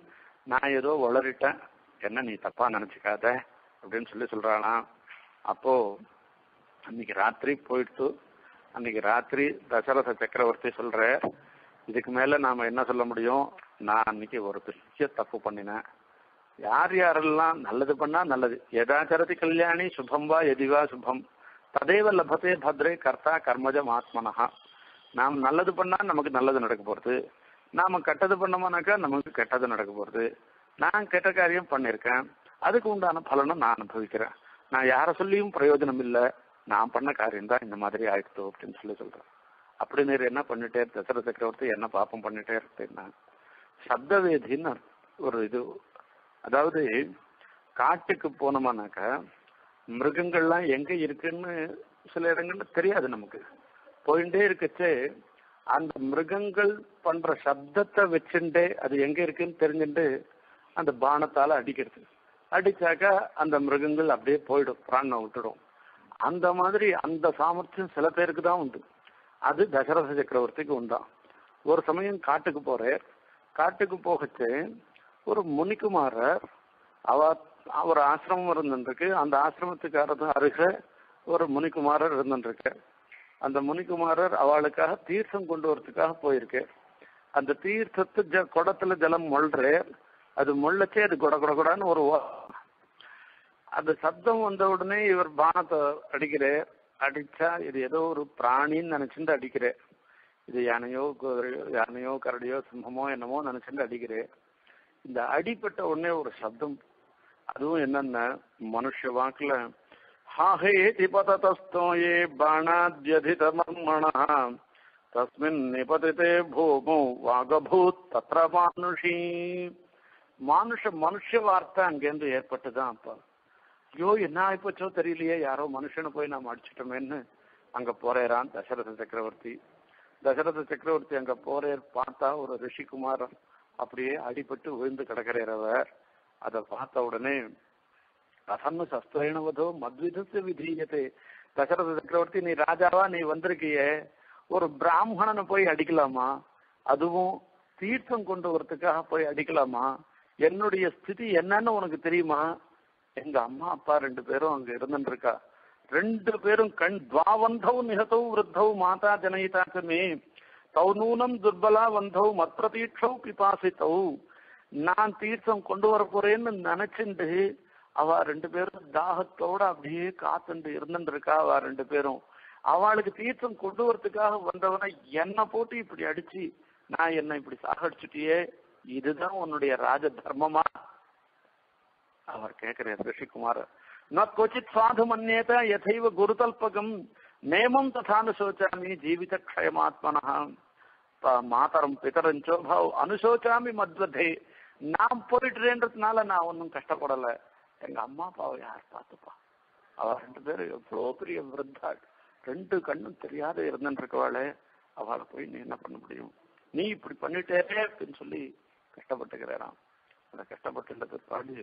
நான் ஏதோ வளரிட்டேன் என்ன நீ தப்பா நினைச்சுக்காத அப்படின்னு சொல்லி சொல்றாளாம் அப்போ அன்னைக்கு ராத்திரி போயிடுத்து அன்னைக்கு ராத்திரி தசரத சக்கரவர்த்தி சொல்ற இதுக்கு மேல நாம என்ன சொல்ல முடியும் நான் அன்னைக்கு ஒரு பெரிய தப்பு பண்ணினேன் யார் யாரெல்லாம் நல்லது பண்ணா நல்லது எதாச்சரதி கல்யாணி சுபம் வா எதிவா சுபம் ததேவ லபத்தே பத்ரே கர்த்தா கர்மஜம் ஆத்மனஹா நாம் நல்லது பண்ணா நமக்கு நல்லது நடக்க போறது நாம கெட்டது பண்ணோம்னாக்கா நமக்கு கெட்டது நடக்க போறது நான் கெட்ட காரியம் பண்ணிருக்கேன் அதுக்கு உண்டான பலனை நான் அனுபவிக்கிறேன் நான் யார சொல்லியும் பிரயோஜனம் இல்லை நான் பண்ண காரியம் தான் இந்த மாதிரி ஆயிடுத்து அப்படின்னு சொல்லி சொல்றேன் அப்படி நீர் என்ன பண்ணிட்டே தசர சக்கரவர்த்தி என்ன பாப்பம் பண்ணிட்டே இருக்கேன்னா சப்தவேதின்னு ஒரு இது அதாவது காட்டுக்கு போனோமானாக்கா மிருகங்கள்லாம் எங்க இருக்குன்னு சில இடங்கள்ல தெரியாது நமக்கு போயிட்டே இருக்கச்சே அந்த மிருகங்கள் பண்ற சப்தத்தை வச்சுட்டே அது எங்க இருக்குன்னு தெரிஞ்சுட்டு அந்த பானத்தால அடிக்கிறது அடிச்சாக்கா அந்த மிருகங்கள் அப்படியே போயிடும் பிராணம் விட்டுடும் அந்த மாதிரி அந்த சாமர்த்தியம் சில பேருக்கு தான் உண்டு அது தசரத சக்கரவர்த்திக்கு உண்டான் ஒரு சமயம் காட்டுக்கு போறேன் காட்டுக்கு போகச்சு ஒரு முனிக்குமாரர் அவ அவர் ஆசிரமம் இருந்துருக்கு அந்த ஆசிரமத்துக்காரது அருக ஒரு முனிக்குமாரர் இருந்துருக்கு அந்த முனிக்குமாரர் அவளுக்காக தீர்த்தம் கொண்டு வரதுக்காக போயிருக்கு அந்த தீர்த்தத்து ஜ குடத்துல ஜலம் மொழ்ற அது மொள்ளச்சே அது கொட கொட கொடான்னு ஒரு ஓ- அந்த சப்தம் வந்த உடனே இவர் பானத்தை அடிக்கிறார் அடிச்சா இது ஏதோ ஒரு பிராணின்னு நினைச்சுட்டு அடிக்கிறேன் இது யானையோ குதிரையோ யானையோ கரடியோ சிம்மமோ என்னமோ நினைச்சுட்டு அடிக்கிறேன் இந்த அடிப்பட்ட உடனே ஒரு சப்தம் அதுவும் என்னன்னா மனுஷ வாக்குல ஹாஹேதி பததஸ்தோயே பாணாத்யதித மர்மணா தஸ்மின் நிபதிதே பூமோ வாகபூத் தத்ர மானுஷி மானுஷ மனுஷ வார்த்தை அங்கேருந்து ஏற்பட்டுதான் அப்ப ஐயோ என்ன ஆயிப்போச்சோ தெரியலையே யாரோ மனுஷனை போய் நாம் அடிச்சிட்டோமேன்னு அங்க போறேறான் தசரத சக்கரவர்த்தி தசரத சக்கரவர்த்தி அங்க போறேர் பார்த்தா ஒரு ரிஷிகுமார் அப்படியே அடிபட்டு விழுந்து கிடக்கிறவர் அதை பார்த்த உடனே அசன்னு சஸ்திரேணவதோ மத்விதத்து விதீயத்தை தசரத சக்கரவர்த்தி நீ ராஜாவா நீ வந்திருக்கியே ஒரு பிராமணனை போய் அடிக்கலாமா அதுவும் தீர்த்தம் கொண்டு வரதுக்காக போய் அடிக்கலாமா என்னுடைய ஸ்திதி என்னன்னு உனக்கு தெரியுமா எங்க அம்மா அப்பா ரெண்டு பேரும் அங்க இருந்துருக்கா ரெண்டு பேரும் கண் துவாவந்தௌ நிகதௌ விருத்தௌ மாதா ஜனயிதாச்சமே தௌ நூனம் துர்பலா வந்தௌ மத்பிரதீட்சௌ பிபாசித்தௌ நான் தீர்த்தம் கொண்டு வர போறேன்னு நினைச்சுண்டு அவ ரெண்டு பேரும் தாகத்தோட அப்படியே காத்துண்டு இருந்துட்டு இருக்கா அவ ரெண்டு பேரும் அவளுக்கு தீர்த்தம் கொண்டு வரதுக்காக வந்தவனை என்ன போட்டு இப்படி அடிச்சு நான் என்ன இப்படி சாகடிச்சுட்டியே இதுதான் உன்னுடைய ராஜ தர்மமா அவர் கேட்கிறார் ரிஷிகுமார் ந கொச்சித் சாது மன்யேத யதைவ குருதல்பகம் நேமம் ததானு சோச்சாமி ஜீவித க்ஷயமாத்மனா மாதரம் பிதரஞ்சோ பாவ் அனுசோச்சாமி மத்வதே நான் போயிட்டுறேன்றதுனால நான் ஒன்றும் கஷ்டப்படல எங்க அம்மா அப்பாவை யார் பார்த்துப்பா அவ ரெண்டு பேரும் எவ்வளோ பெரிய விருத்தா ரெண்டு கண்ணும் தெரியாத இருந்துருக்கவாளே அவளை போய் நீ என்ன பண்ண முடியும் நீ இப்படி பண்ணிட்டே அப்படின்னு சொல்லி கஷ்டப்பட்டுக்கிறாராம் அந்த கஷ்டப்பட்டுள்ள பிற்பாடு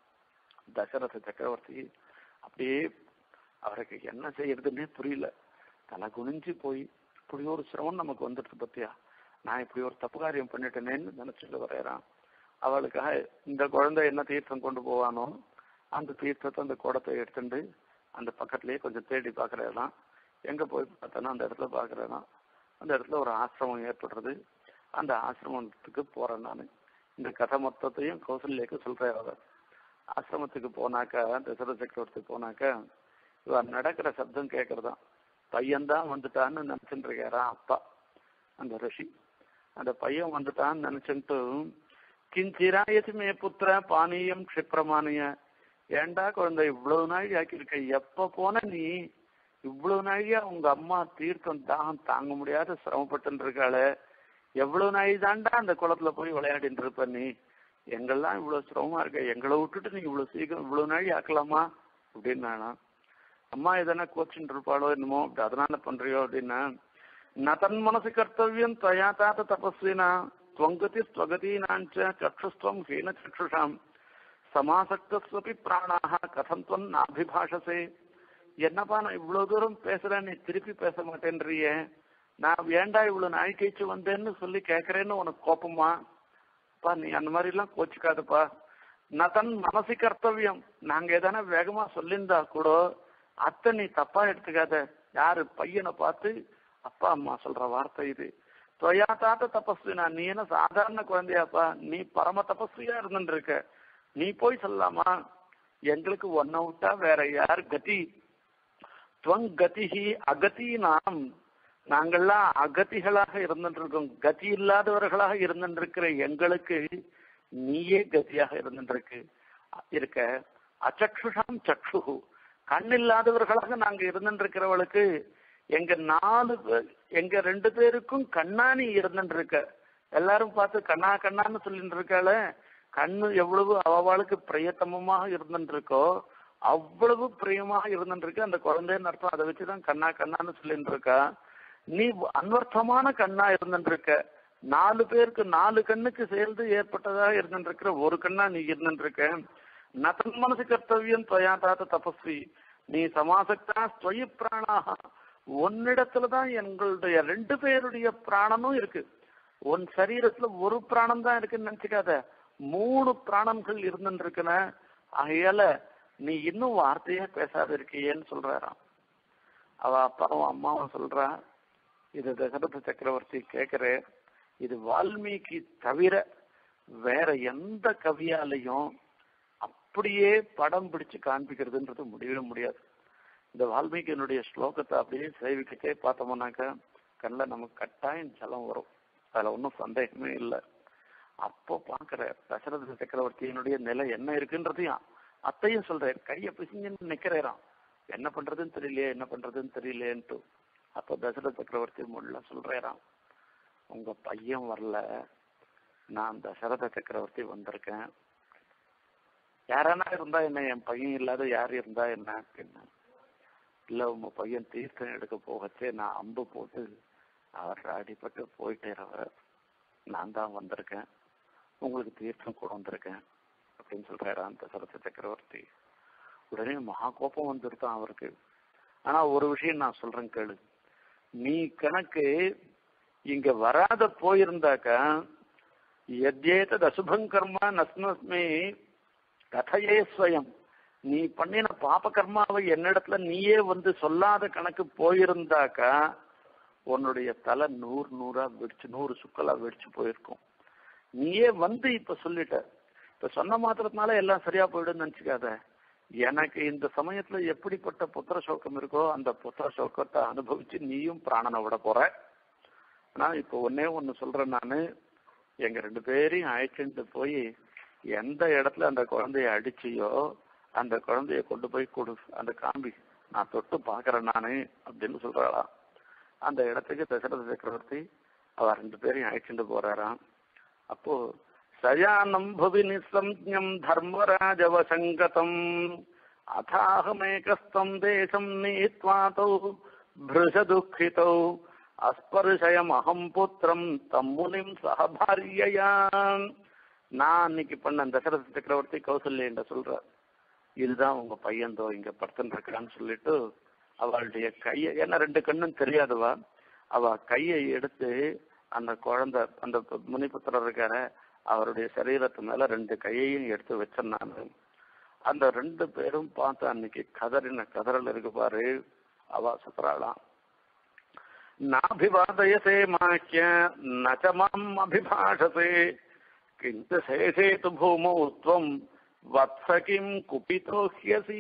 தசரத சக்கரவர்த்தி அப்படியே அவருக்கு என்ன செய்யறதுன்னே புரியல தலை குனிஞ்சு போய் இப்படி ஒரு சிரமம் நமக்கு வந்துடுது பத்தியா நான் இப்படி ஒரு தப்பு காரியம் பண்ணிட்டேனேன்னு நினைச்சிட்டு வரையறான் அவளுக்காக இந்த குழந்தை என்ன தீர்த்தம் கொண்டு போவானோ அந்த தீர்த்தத்தை அந்த குடத்தை எடுத்துட்டு அந்த பக்கத்துலயே கொஞ்சம் தேடி பாக்குறதான் எங்க போய் பார்த்தோன்னா அந்த இடத்துல பாக்குறதான் அந்த இடத்துல ஒரு ஆசிரமம் ஏற்படுறது அந்த ஆசிரமத்துக்கு போறேன் நான் இந்த கதை மொத்தத்தையும் கௌசல்யக்கு சொல்றேன் அவர் ஆசிரமத்துக்கு போனாக்கா தசரத சக்கரவர்த்தி போனாக்கா இவர் நடக்கிற சப்தம் கேட்கறதான் பையன்தான் வந்துட்டான்னு நினைச்சுட்டு இருக்காராம் அப்பா அந்த ரிஷி அந்த பையன் வந்துட்டான்னு நினைச்சுட்டு கிஞ்சிராயத்து மே புத்திர பானியம் க்ஷிப்ரமானிய ஏண்டா குழந்தை இவ்வளவு நாழி ஆக்கியிருக்க எப்ப போன நீ இவ்வளவு நாழியா உங்க அம்மா தீர்த்தம் தாகம் தாங்க முடியாத சிரமப்பட்டு இருக்காளே எவ்வளவு நாழி தாண்டா அந்த குளத்துல போய் விளையாடிட்டு இருப்ப நீ எங்கெல்லாம் இவ்வளவு சிரமமா இருக்க எங்களை விட்டுட்டு நீ இவ்வளவு சீக்கிரம் இவ்வளவு நாழி ஆக்கலாமா அப்படின்னு நானா அம்மா எதனா கோச்சின்னு இருப்பாளோ என்னமோ அப்படி அதனால பண்றியோ அப்படின்னா நதன் மனசு கர்த்தவியம் துவயா தாத்த தபஸ்வினா துவங்கதி ஸ்வகதீனாஞ்ச சக்ஷுஸ்துவம் ஹீன சக்ஷுஷாம் சமாசக்தஸ்வபி பிராணாக கதம் துவன் நாபிபாஷசே என்னப்பா நான் இவ்வளவு தூரம் பேசுறேன் நீ திருப்பி பேச மாட்டேன்றிய நான் ஏண்டா இவ்வளவு நாய் கழிச்சு வந்தேன்னு சொல்லி கேக்குறேன்னு உனக்கு கோபமா அப்பா நீ அந்த மாதிரி எல்லாம் கோச்சுக்காதப்பா நதன் மனசு கர்த்தவியம் நாங்க எதனா வேகமா சொல்லியிருந்தா கூட அத்தை நீ தப்பா எடுத்துக்காத யாரு பையனை பார்த்து அப்பா அம்மா சொல்ற வார்த்தை இது தொயா தாத்த தபஸ்வினா நீ என்ன சாதாரண குழந்தையாப்பா நீ பரம தபஸ்வியா இருந்துட்டு இருக்க நீ போய் சொல்லலாமா எங்களுக்கு ஒன்ன விட்டா வேற யார் கதி துவங் கதிஹி அகதி நாம் நாங்கள்லாம் அகதிகளாக இருந்துட்டு இருக்கோம் கதி இல்லாதவர்களாக இருந்துட்டு இருக்கிற எங்களுக்கு நீயே கதியாக இருந்துட்டு இருக்கு இருக்க அச்சக்ஷுஷாம் சக்ஷு கண் இல்லாதவர்களாக நாங்க இருந்துட்டு இருக்கிறவளுக்கு எங்க நாலு பேர் எங்க ரெண்டு பேருக்கும் கண்ணாணி இருந்துட்டு இருக்க எல்லாரும் பார்த்து கண்ணா கண்ணான்னு சொல்லிட்டு இருக்காள கண்ணு எவ்வளவு அவளுக்கு பிரியத்தமமாக இருந்துட்டு இருக்கோ அவ்வளவு பிரியமாக இருந்துட்டு இருக்கு அந்த குழந்தைன்னு அர்த்தம் அதை வச்சுதான் கண்ணா கண்ணான்னு சொல்லிட்டு இருக்கா நீ அன்வர்த்தமான கண்ணா இருந்துட்டு இருக்க நாலு பேருக்கு நாலு கண்ணுக்கு சேர்ந்து ஏற்பட்டதாக இருந்துட்டு இருக்கிற ஒரு கண்ணா நீ இருந்துட்டு இருக்க நதன் மனசு கர்த்தவியம் துவயா தாத்த தபஸ்வி நீ சமாசக்தா ஸ்வயி பிராணாக உன்னிடத்துலதான் எங்களுடைய ரெண்டு பேருடைய பிராணமும் இருக்கு உன் சரீரத்துல ஒரு பிராணம் தான் இருக்குன்னு நினைச்சுக்காத மூணு பிராணங்கள் இருந்துட்டு இருக்குன ஆகையால நீ இன்னும் வார்த்தையே பேசாத இருக்கியேன்னு சொல்றாராம் அவ அப்பாவும் அம்மாவும் சொல்றா இது தசரத சக்கரவர்த்தி கேக்குற இது வால்மீகி தவிர வேற எந்த கவியாலையும் அப்படியே படம் பிடிச்சு காண்பிக்கிறதுன்றது முடியவே முடியாது இந்த வால்மீகியினுடைய ஸ்லோகத்தை அப்படியே சேவிக்கிட்டே பார்த்தோம்னாக்கா கண்ணில் நமக்கு கட்டாயம் ஜலம் வரும் அதுல ஒன்றும் சந்தேகமே இல்லை அப்போ பாக்குற தசரத சக்கரவர்த்தியினுடைய நிலை என்ன இருக்குன்றதையும் அத்தையும் சொல்றேன் கைய பிசிங்கன்னு நிக்கிறேறான் என்ன பண்றதுன்னு தெரியலையே என்ன பண்றதுன்னு தெரியலேன்ட்டு அப்ப தசரத சக்கரவர்த்தி முள்ள சொல்றேறான் உங்க பையன் வரல நான் தசரத சக்கரவர்த்தி வந்திருக்கேன் யாரானா இருந்தா என்ன என் பையன் இல்லாத யார் இருந்தா என்ன அப்படின்னா இல்ல உங்க பையன் தீர்த்தம் எடுக்க போகச்சே நான் அம்பு போட்டு அவர் அடிபட்டு போயிட்டேறவர் நான் தான் வந்திருக்கேன் உங்களுக்கு தீர்த்தம் கொண்டு வந்திருக்கேன் அப்படின்னு சொல்றாராம் தசரத சக்கரவர்த்தி உடனே மகா கோபம் வந்துருத்தான் அவருக்கு ஆனா ஒரு விஷயம் நான் சொல்றேன் கேளு நீ கணக்கு இங்க வராத போயிருந்தாக்கா எத்யேதத் அசுபம் கர்மா நஸ்மஸ்மி கதையே ஸ்வயம் நீ பண்ணின பாப கர்மாவை என்னிடத்துல நீயே வந்து சொல்லாத கணக்கு போயிருந்தாக்கா உன்னுடைய தலை நூறு நூறா வெடிச்சு நூறு சுக்கலா வெடிச்சு போயிருக்கும் நீயே வந்து இப்ப சொல்லிட்ட இப்ப சொன்ன மாத்திரத்தினால எல்லாம் சரியா போயிடுன்னு நினைச்சுக்காத எனக்கு இந்த சமயத்துல எப்படிப்பட்ட புத்திர சோகம் இருக்கோ அந்த புத்திர சோகத்தை அனுபவிச்சு நீயும் பிராணனை விட போற ஆனா இப்ப ஒன்னே ஒண்ணு சொல்றேன் நானு எங்க ரெண்டு பேரையும் அழைச்சிட்டு போய் எந்த இடத்துல அந்த குழந்தைய அடிச்சியோ அந்த குழந்தைய கொண்டு போய் கொடு அந்த காம்பி நான் தொட்டு பாக்குறேன் நானு அப்படின்னு சொல்றாளாம் அந்த இடத்துக்கு தசரத சக்கரவர்த்தி அவ ரெண்டு பேரையும் அழைச்சிட்டு போறாராம் அப்போ சயானம் புவி நிசம்யம் தர்மராஜவசங்கதம் அதாகமேகஸ்தம் தேசம் நீத்வாதௌ பிருஷ துக்கிதௌ அஸ்பர்ஷயம் அகம் புத்திரம் தம்முனிம் சகபாரியயா நான் அன்னைக்கு பண்ண தசரத சக்கரவர்த்தி கௌசல்யா சொல்ற இதுதான் உங்க பையன் தோ இங்க படுத்துன்னு இருக்கான்னு சொல்லிட்டு அவளுடைய கையை ஏன்னா ரெண்டு கண்ணும் தெரியாதவா அவ கையை எடுத்து அந்த குழந்தை அந்த முனிபுத்திரர் இருக்கார அவருடைய சரீரத்து மேல ரெண்டு கையையும் எடுத்து வச்சேன் நானு அந்த ரெண்டு பேரும் பார்த்து அன்னைக்கு கதறின கதறல் இருக்கு பாரு அவ சுத்துறாளாம் நாபிவாதயசே மாக்கிய நச்சமாம் அபிபாஷசே கிஞ்ச சேஷே து பூமௌ துவம் வத்சகிம் குபிதோஹ்யசி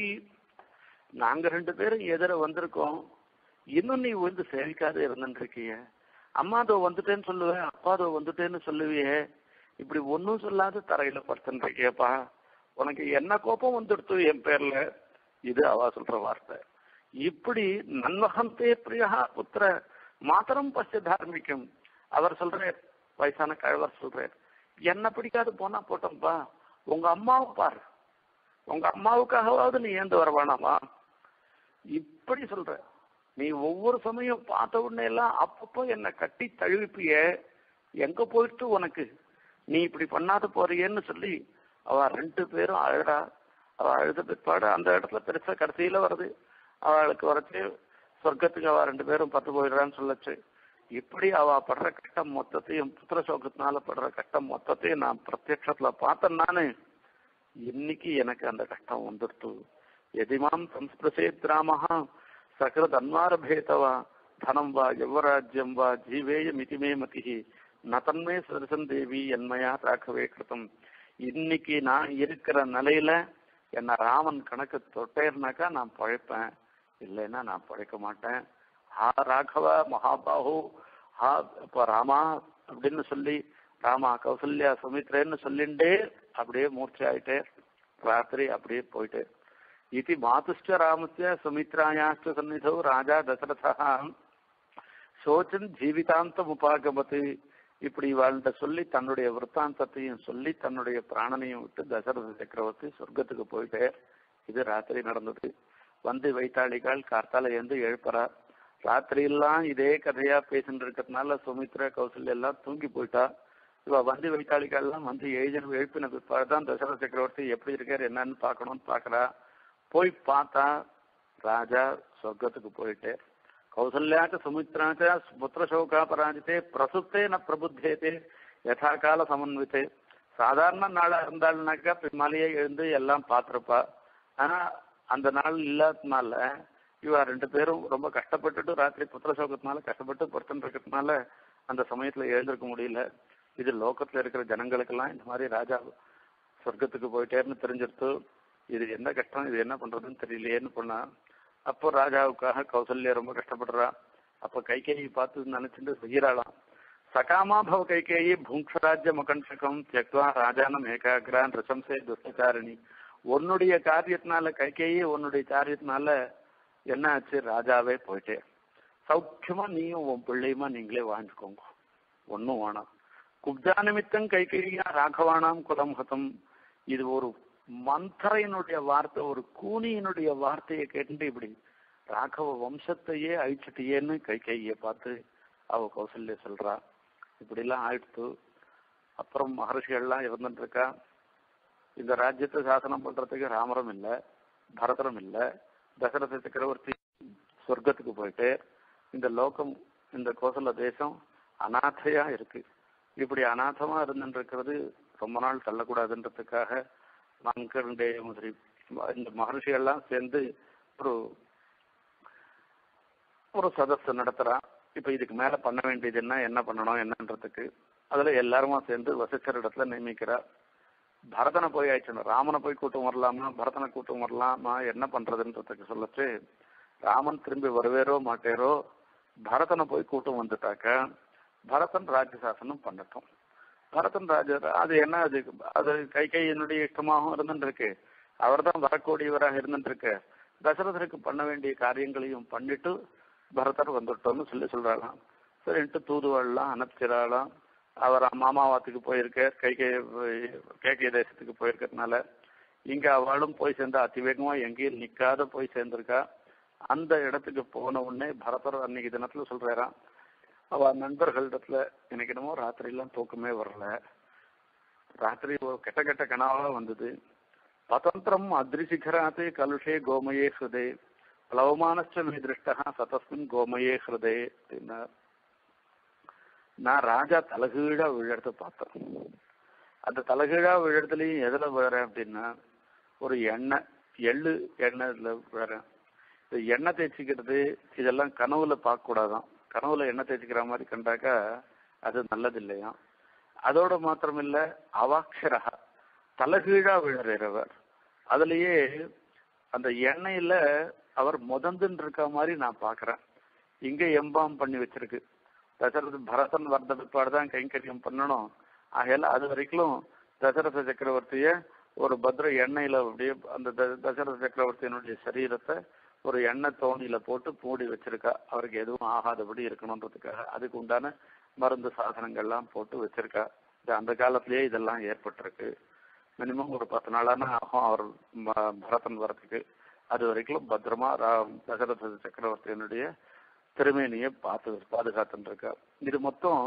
நாங்க ரெண்டு பேரும் எதிர வந்திருக்கோம் இன்னும் நீ வந்து சேவிக்காத இருந்துருக்கிய அம்மாதோ வந்துட்டேன்னு சொல்லுவேன் அப்பாதோ வந்துட்டேன்னு சொல்லுவியே இப்படி ஒன்னும் சொல்லாத தரையில படுத்துருக்கியப்பா உனக்கு என்ன கோபம் வந்துடுத்து என் பேர்ல இது அவ சொல்ற வார்த்தை இப்படி நன்மகந்தே பிரியா புத்திர மாத்திரம் பச்ச தார்மிகம் அவர் சொல்றார் வயசான கழவர் சொல்றார் என்ன பிடிக்காது போனா போட்டோம்ப்பா உங்க அம்மாவை பாரு உங்க அம்மாவுக்காகவாவது நீ ஏந்து வர வேணாமா இப்படி சொல்ற நீ ஒவ்வொரு சமயம் பார்த்த உடனே எல்லாம் அப்பப்போ என்ன கட்டி தழுவிப்பிய எங்க போயிட்டு உனக்கு நீ இப்படி பண்ணாத போறியேன்னு சொல்லி அவ ரெண்டு பேரும் அழறா அவ அழுத பிற்பாடு அந்த இடத்துல பெருசா கடைசியில வருது அவளுக்கு வரச்சு சொர்க்கத்துக்கு அவ ரெண்டு பேரும் பத்து போயிடுறான்னு சொல்லச்சு இப்படி அவ படுற கட்டம் மொத்தத்தையும் புத்திர சோகத்தினால படுற கட்டம் மொத்தத்தையும் நான் பிரத்யட்சத்துல பார்த்தேன் நானு இன்னைக்கு எனக்கு அந்த கஷ்டம் வந்துடுத்து எதிமாம் சம்ஸ்பிரசேத் ராமஹா சகரத் அன்வாரபேதவா தனம் வா யவராஜ்யம் வா ஜீவேயம் இதிமே மதி நதன்மே சதசன் தேவி என்மையா தாக்கவே கிருத்தம் இன்னைக்கு நான் இருக்கிற நிலையில என்ன ராமன் கணக்கு தொட்டேர்னாக்கா நான் பழைப்பேன் இல்லைன்னா நான் பழைக்க மாட்டேன் ஹா ராகவ மகாபாஹு ஹா இப்ப ராமா அப்படின்னு சொல்லி ராமா கௌசல்யா சுமித்ரேன்னு சொல்லிண்டே அப்படியே மூர்ச்சி ஆயிட்டே ராத்திரி அப்படியே போயிட்டு இது மாதுஷ்ட ராமஸ்ய சுமித்ராயாச்ச சந்நிதோ ராஜா தசரதா சோச்சன் ஜீவிதாந்தம் உபாகமத்து இப்படி வாழ்ந்த சொல்லி தன்னுடைய விற்த்தாந்தத்தையும் சொல்லி தன்னுடைய பிராணனையும் விட்டு தசரத சக்கரவர்த்தி சொர்க்கத்துக்கு போயிட்டே இது ராத்திரி நடந்தது வந்து வைத்தாளிகள் கார்த்தால எழுந்து எழுப்புறா ராத்திரி எல்லாம் இதே கதையா பேசிட்டு இருக்கிறதுனால சுமித்ரா கௌசல்யா எல்லாம் தூங்கி போயிட்டா இவ வந்து வைத்தாளிகள் எல்லாம் வந்து எழுதின எழுப்பின பிற்பாடுதான் தசரத சக்கரவர்த்தி எப்படி இருக்காரு என்னன்னு பார்க்கணும்னு பாக்குறா போய் பார்த்தா ராஜா சொர்க்கத்துக்கு போயிட்டு கௌசல்யாச்ச சுமித்ராச்ச புத்திர சோகா பராஜித்தே பிரசுப்தே ந பிரபுத்தேதே யதா கால சமன்வித்தே சாதாரண நாளா இருந்தாள்னாக்கா பின்னாலேயே எழுந்து எல்லாம் பார்த்திருப்பா ஆனா அந்த நாள் இல்லாததுனால இவ ரெண்டு பேரும் ரொம்ப கஷ்டப்பட்டுட்டு ராத்திரி புத்திர சோகத்தினால கஷ்டப்பட்டு பொறுத்துட்டு இருக்கிறதுனால அந்த சமயத்துல எழுந்திருக்க முடியல இது லோகத்துல இருக்கிற ஜனங்களுக்கெல்லாம் இந்த மாதிரி ராஜா சொர்க்கத்துக்கு போயிட்டேன்னு தெரிஞ்சிருத்து இது என்ன கஷ்டம் இது என்ன பண்றதுன்னு தெரியலையேன்னு பண்ணா அப்போ ராஜாவுக்காக கௌசல்யா ரொம்ப கஷ்டப்படுறா அப்ப கைகேயி பார்த்து நினைச்சுட்டு செய்யறாளாம் சகாமா பவ கைகேயி பூங்ஷராஜ்ய மகன்ஷகம் தியக்வா ராஜானம் ஏகாகிரான் ரிசம்சே துஷ்டச்சாரிணி உன்னுடைய காரியத்தினால கைகேயி உன்னுடைய காரியத்தினால என்ன ஆச்சு ராஜாவே போயிட்டே சௌக்கியமா நீயும் உன் பிள்ளையுமா நீங்களே வாழ்ந்துக்கோங்க ஒன்னும் வேணாம் குப்ஜா நிமித்தம் கைகேயா ராகவானாம் குலம் ஹதம் இது ஒரு மந்தரையினுடைய வார்த்தை ஒரு கூனியினுடைய வார்த்தையை கேட்டு இப்படி ராகவ வம்சத்தையே அழிச்சிட்டியேன்னு கை கையை பார்த்து அவ கௌசல்ய சொல்றா இப்படி எல்லாம் ஆயிடுத்து அப்புறம் மகர்ஷிகள்லாம் இருந்துட்டு இருக்கா இந்த ராஜ்யத்தை சாசனம் பண்றதுக்கு ராமரும் இல்ல பரதரும் இல்ல தசரத சக்கரவர்த்தி சொர்க்கத்துக்கு போயிட்டு இந்த லோகம் இந்த கோசல தேசம் அநாதையா இருக்கு இப்படி அநாதமா இருந்துட்டு இருக்கிறது ரொம்ப நாள் தள்ளக்கூடாதுன்றதுக்காக மங்கண்டே மாதிரி இந்த மகர்ஷிகள்லாம் சேர்ந்து ஒரு ஒரு சதஸ் நடத்துறா இப்ப இதுக்கு மேல பண்ண வேண்டியது என்ன என்ன பண்ணணும் என்னன்றதுக்கு அதுல எல்லாருமா சேர்ந்து வசிச்சர் இடத்துல நியமிக்கிறா பரதனை போய் ஆயிடுச்சு ராமனை போய் கூட்டம் வரலாமா பரதனை கூட்டம் வரலாமா என்ன பண்றதுன்றதுக்கு சொல்லச்சு ராமன் திரும்பி வருவேரோ மாட்டேரோ பரதனை போய் கூட்டம் வந்துட்டாக்க பரதன் ராஜ்யசாசனம் பண்ணட்டும் பரதன் ராஜ அது என்ன அது அது கை கையினுடைய இஷ்டமாகவும் இருந்துருக்கு அவர் தான் வரக்கூடியவராக இருந்துருக்கு தசரதருக்கு பண்ண வேண்டிய காரியங்களையும் பண்ணிட்டு பரதர் வந்துட்டோம்னு சொல்லி சொல்றாளாம் சரின்ட்டு தூதுவெல்லாம் அனுப்பிச்சிடலாம் அவர் மாமாவாத்துக்கு போயிருக்க கை கை கேகே தேசத்துக்கு போயிருக்கிறதுனால இங்க அவளும் போய் சேர்ந்தா அதிவேகமா எங்கேயும் நிக்காத போய் சேர்ந்திருக்கா அந்த இடத்துக்கு போன உடனே பரதர் அன்னைக்கு தினத்துல சொல்றாராம் அவ நண்பர்களிடத்துல எனக்கு என்னமோ ராத்திரி எல்லாம் தூக்கமே வரல ராத்திரி ஒரு கெட்ட கெட்ட கனவா வந்தது பதந்திரம் அத்ரிசிகராத்து கலுஷே கோமயே ஹிருதே பிளவமானச்ச மே திருஷ்டா சதஸ்மின் கோமயே ஹிருதே அப்படின்னா நான் ராஜா தலகீழா விழறத பார்த்தேன் அந்த தலகீழா விழறதுலயும் எதுல விழறேன் அப்படின்னா ஒரு எண்ணெய் எள்ளு எண்ணெய்ல விழறேன் இந்த எண்ணெய் தேய்ச்சிக்கிறது இதெல்லாம் கனவுல பார்க்க கூடாதான் கனவுல எண்ணெய் தேய்ச்சிக்கிற மாதிரி கண்டாக்கா அது நல்லது இல்லையா அதோட மாத்திரம் இல்ல அவாட்சரா தலகீழா விழறவர் அதுலயே அந்த எண்ணெயில அவர் முதந்துன்னு இருக்க மாதிரி நான் பாக்குறேன் இங்க எம்பாம் பண்ணி வச்சிருக்கு தசரத பரதன் வந்த பிற்பாடு தான் கைங்கரியம் பண்ணணும் ஆகையால அது வரைக்கும் தசரத சக்கரவர்த்திய ஒரு பத்ர எண்ணெயில அப்படியே அந்த த- தசரத சக்கரவர்த்தியினுடைய சரீரத்தை ஒரு எண்ணெய் தோணியில போட்டு மூடி வச்சிருக்கா அவருக்கு எதுவும் ஆகாதபடி இருக்கணுன்றதுக்காக அதுக்கு உண்டான மருந்து சாதனங்கள்லாம் போட்டு வச்சிருக்கா இது அந்த காலத்திலேயே இதெல்லாம் ஏற்பட்டிருக்கு மினிமம் ஒரு பத்து நாளான ஆகும் அவர் ம- பரதன் வரதுக்கு அது வரைக்கும் பத்திரமா ரா- தசரத சக்கரவர்த்தியினுடைய திருமேனியை பார்த்து பாதுகாத்துட்டு இருக்கா இது மொத்தம்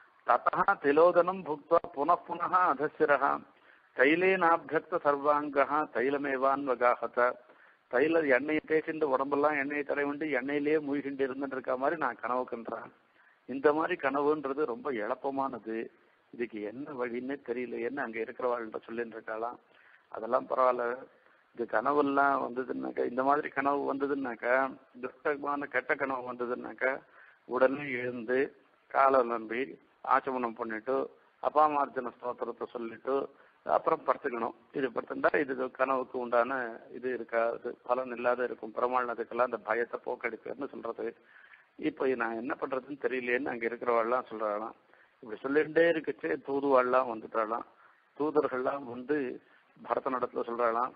ததா திலோதனம் புக்வா புனః புனः அதசிரः தைலேனாபியக்த சர்வாங்கா தைலமேவான்வகாகத தைல எண்ணெயை தேய்ச்சிட்டு உடம்பெல்லாம் எண்ணெயை தடவிண்டு எண்ணெயிலேயே மூழ்கிண்டு இருந்துட்டு இருக்க மாதிரி நான் கனவு கண்டேன் இந்த மாதிரி கனவுன்றது ரொம்ப எளப்பமானது இதுக்கு என்ன வழின்னே தெரியல என்ன அங்க இருக்கிறவாள்கிட்ட சொல்லிட்டு இருக்காளாம் அதெல்லாம் பரவாயில்ல இது கனவெல்லாம் வந்ததுன்னாக்கா இந்த மாதிரி கனவு வந்ததுன்னாக்கா துஷ்டமான கெட்ட கனவு வந்ததுன்னாக்கா உடனே எழுந்து காலை நம்பி ஆச்சமனம் பண்ணிட்டு அப்பாமார்ஜன ஸ்தோத்திரத்தை சொல்லிட்டு அப்புறம் படுத்துக்கணும் இது படுத்துட்டா இது கனவுக்கு உண்டான இது இருக்காது பலன் இல்லாத இருக்கும் பிரமாணத்துக்கெல்லாம் அந்த பயத்தை போக்கடிப்பேன்னு சொல்றது இப்போ நான் என்ன பண்றதுன்னு தெரியலையேன்னு அங்க இருக்கிறவாள்லாம் சொல்றாளாம் இப்படி சொல்லிட்டே இருக்குச்சே தூதுவாள்லாம் வந்துட்டாளாம் தூதர்கள்லாம் வந்து பரதனிடத்துல சொல்றாளாம்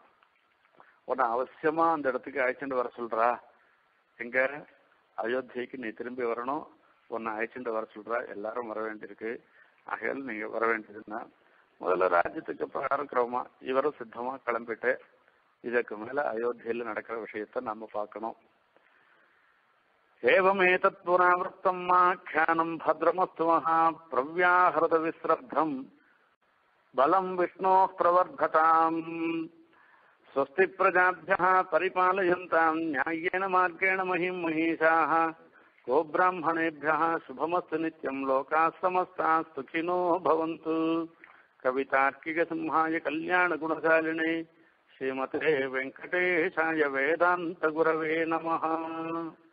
உன்னை அவசியமா அந்த இடத்துக்கு அழைச்சிட்டு வர சொல்றா எங்க அயோத்தியைக்கு நீ திரும்பி வரணும் உன்னை அழைச்சிட்டு வர சொல்றா எல்லாரும் வர வேண்டியிருக்கு ஆகையால் நீங்க வர வேண்டியதுன்னா முதல்ல ராஜ்யத்துக்கு பிரகாரக்கிறோமா இவரும் சித்தமா கிளம்பிட்டு இதற்கு மேல அயோத்தியில நடக்கிற விஷயத்த நாம பார்க்கணும் ஏவமேதத் புராவృத்தம் ஆख्यानम् भद्रमस्तु महा प्रव्याहृत विश्रद्धम् बलम् विष्णोः प्रवर्धताम् स्वस्ति प्रजाभ्यः परिपालयन्ताम् न्याय्येन मार्गेण महिम् महिषाः गोब्राह्मणेभ्यः शुभमस्तु नित्यम् लोकाः समस्ताः सुखिनो भवन्तु कवितार्किकसिंहाय कल्याणगुणशालिने श्रीमते वेङ्कटेशाय वेदान्तगुरवे नमः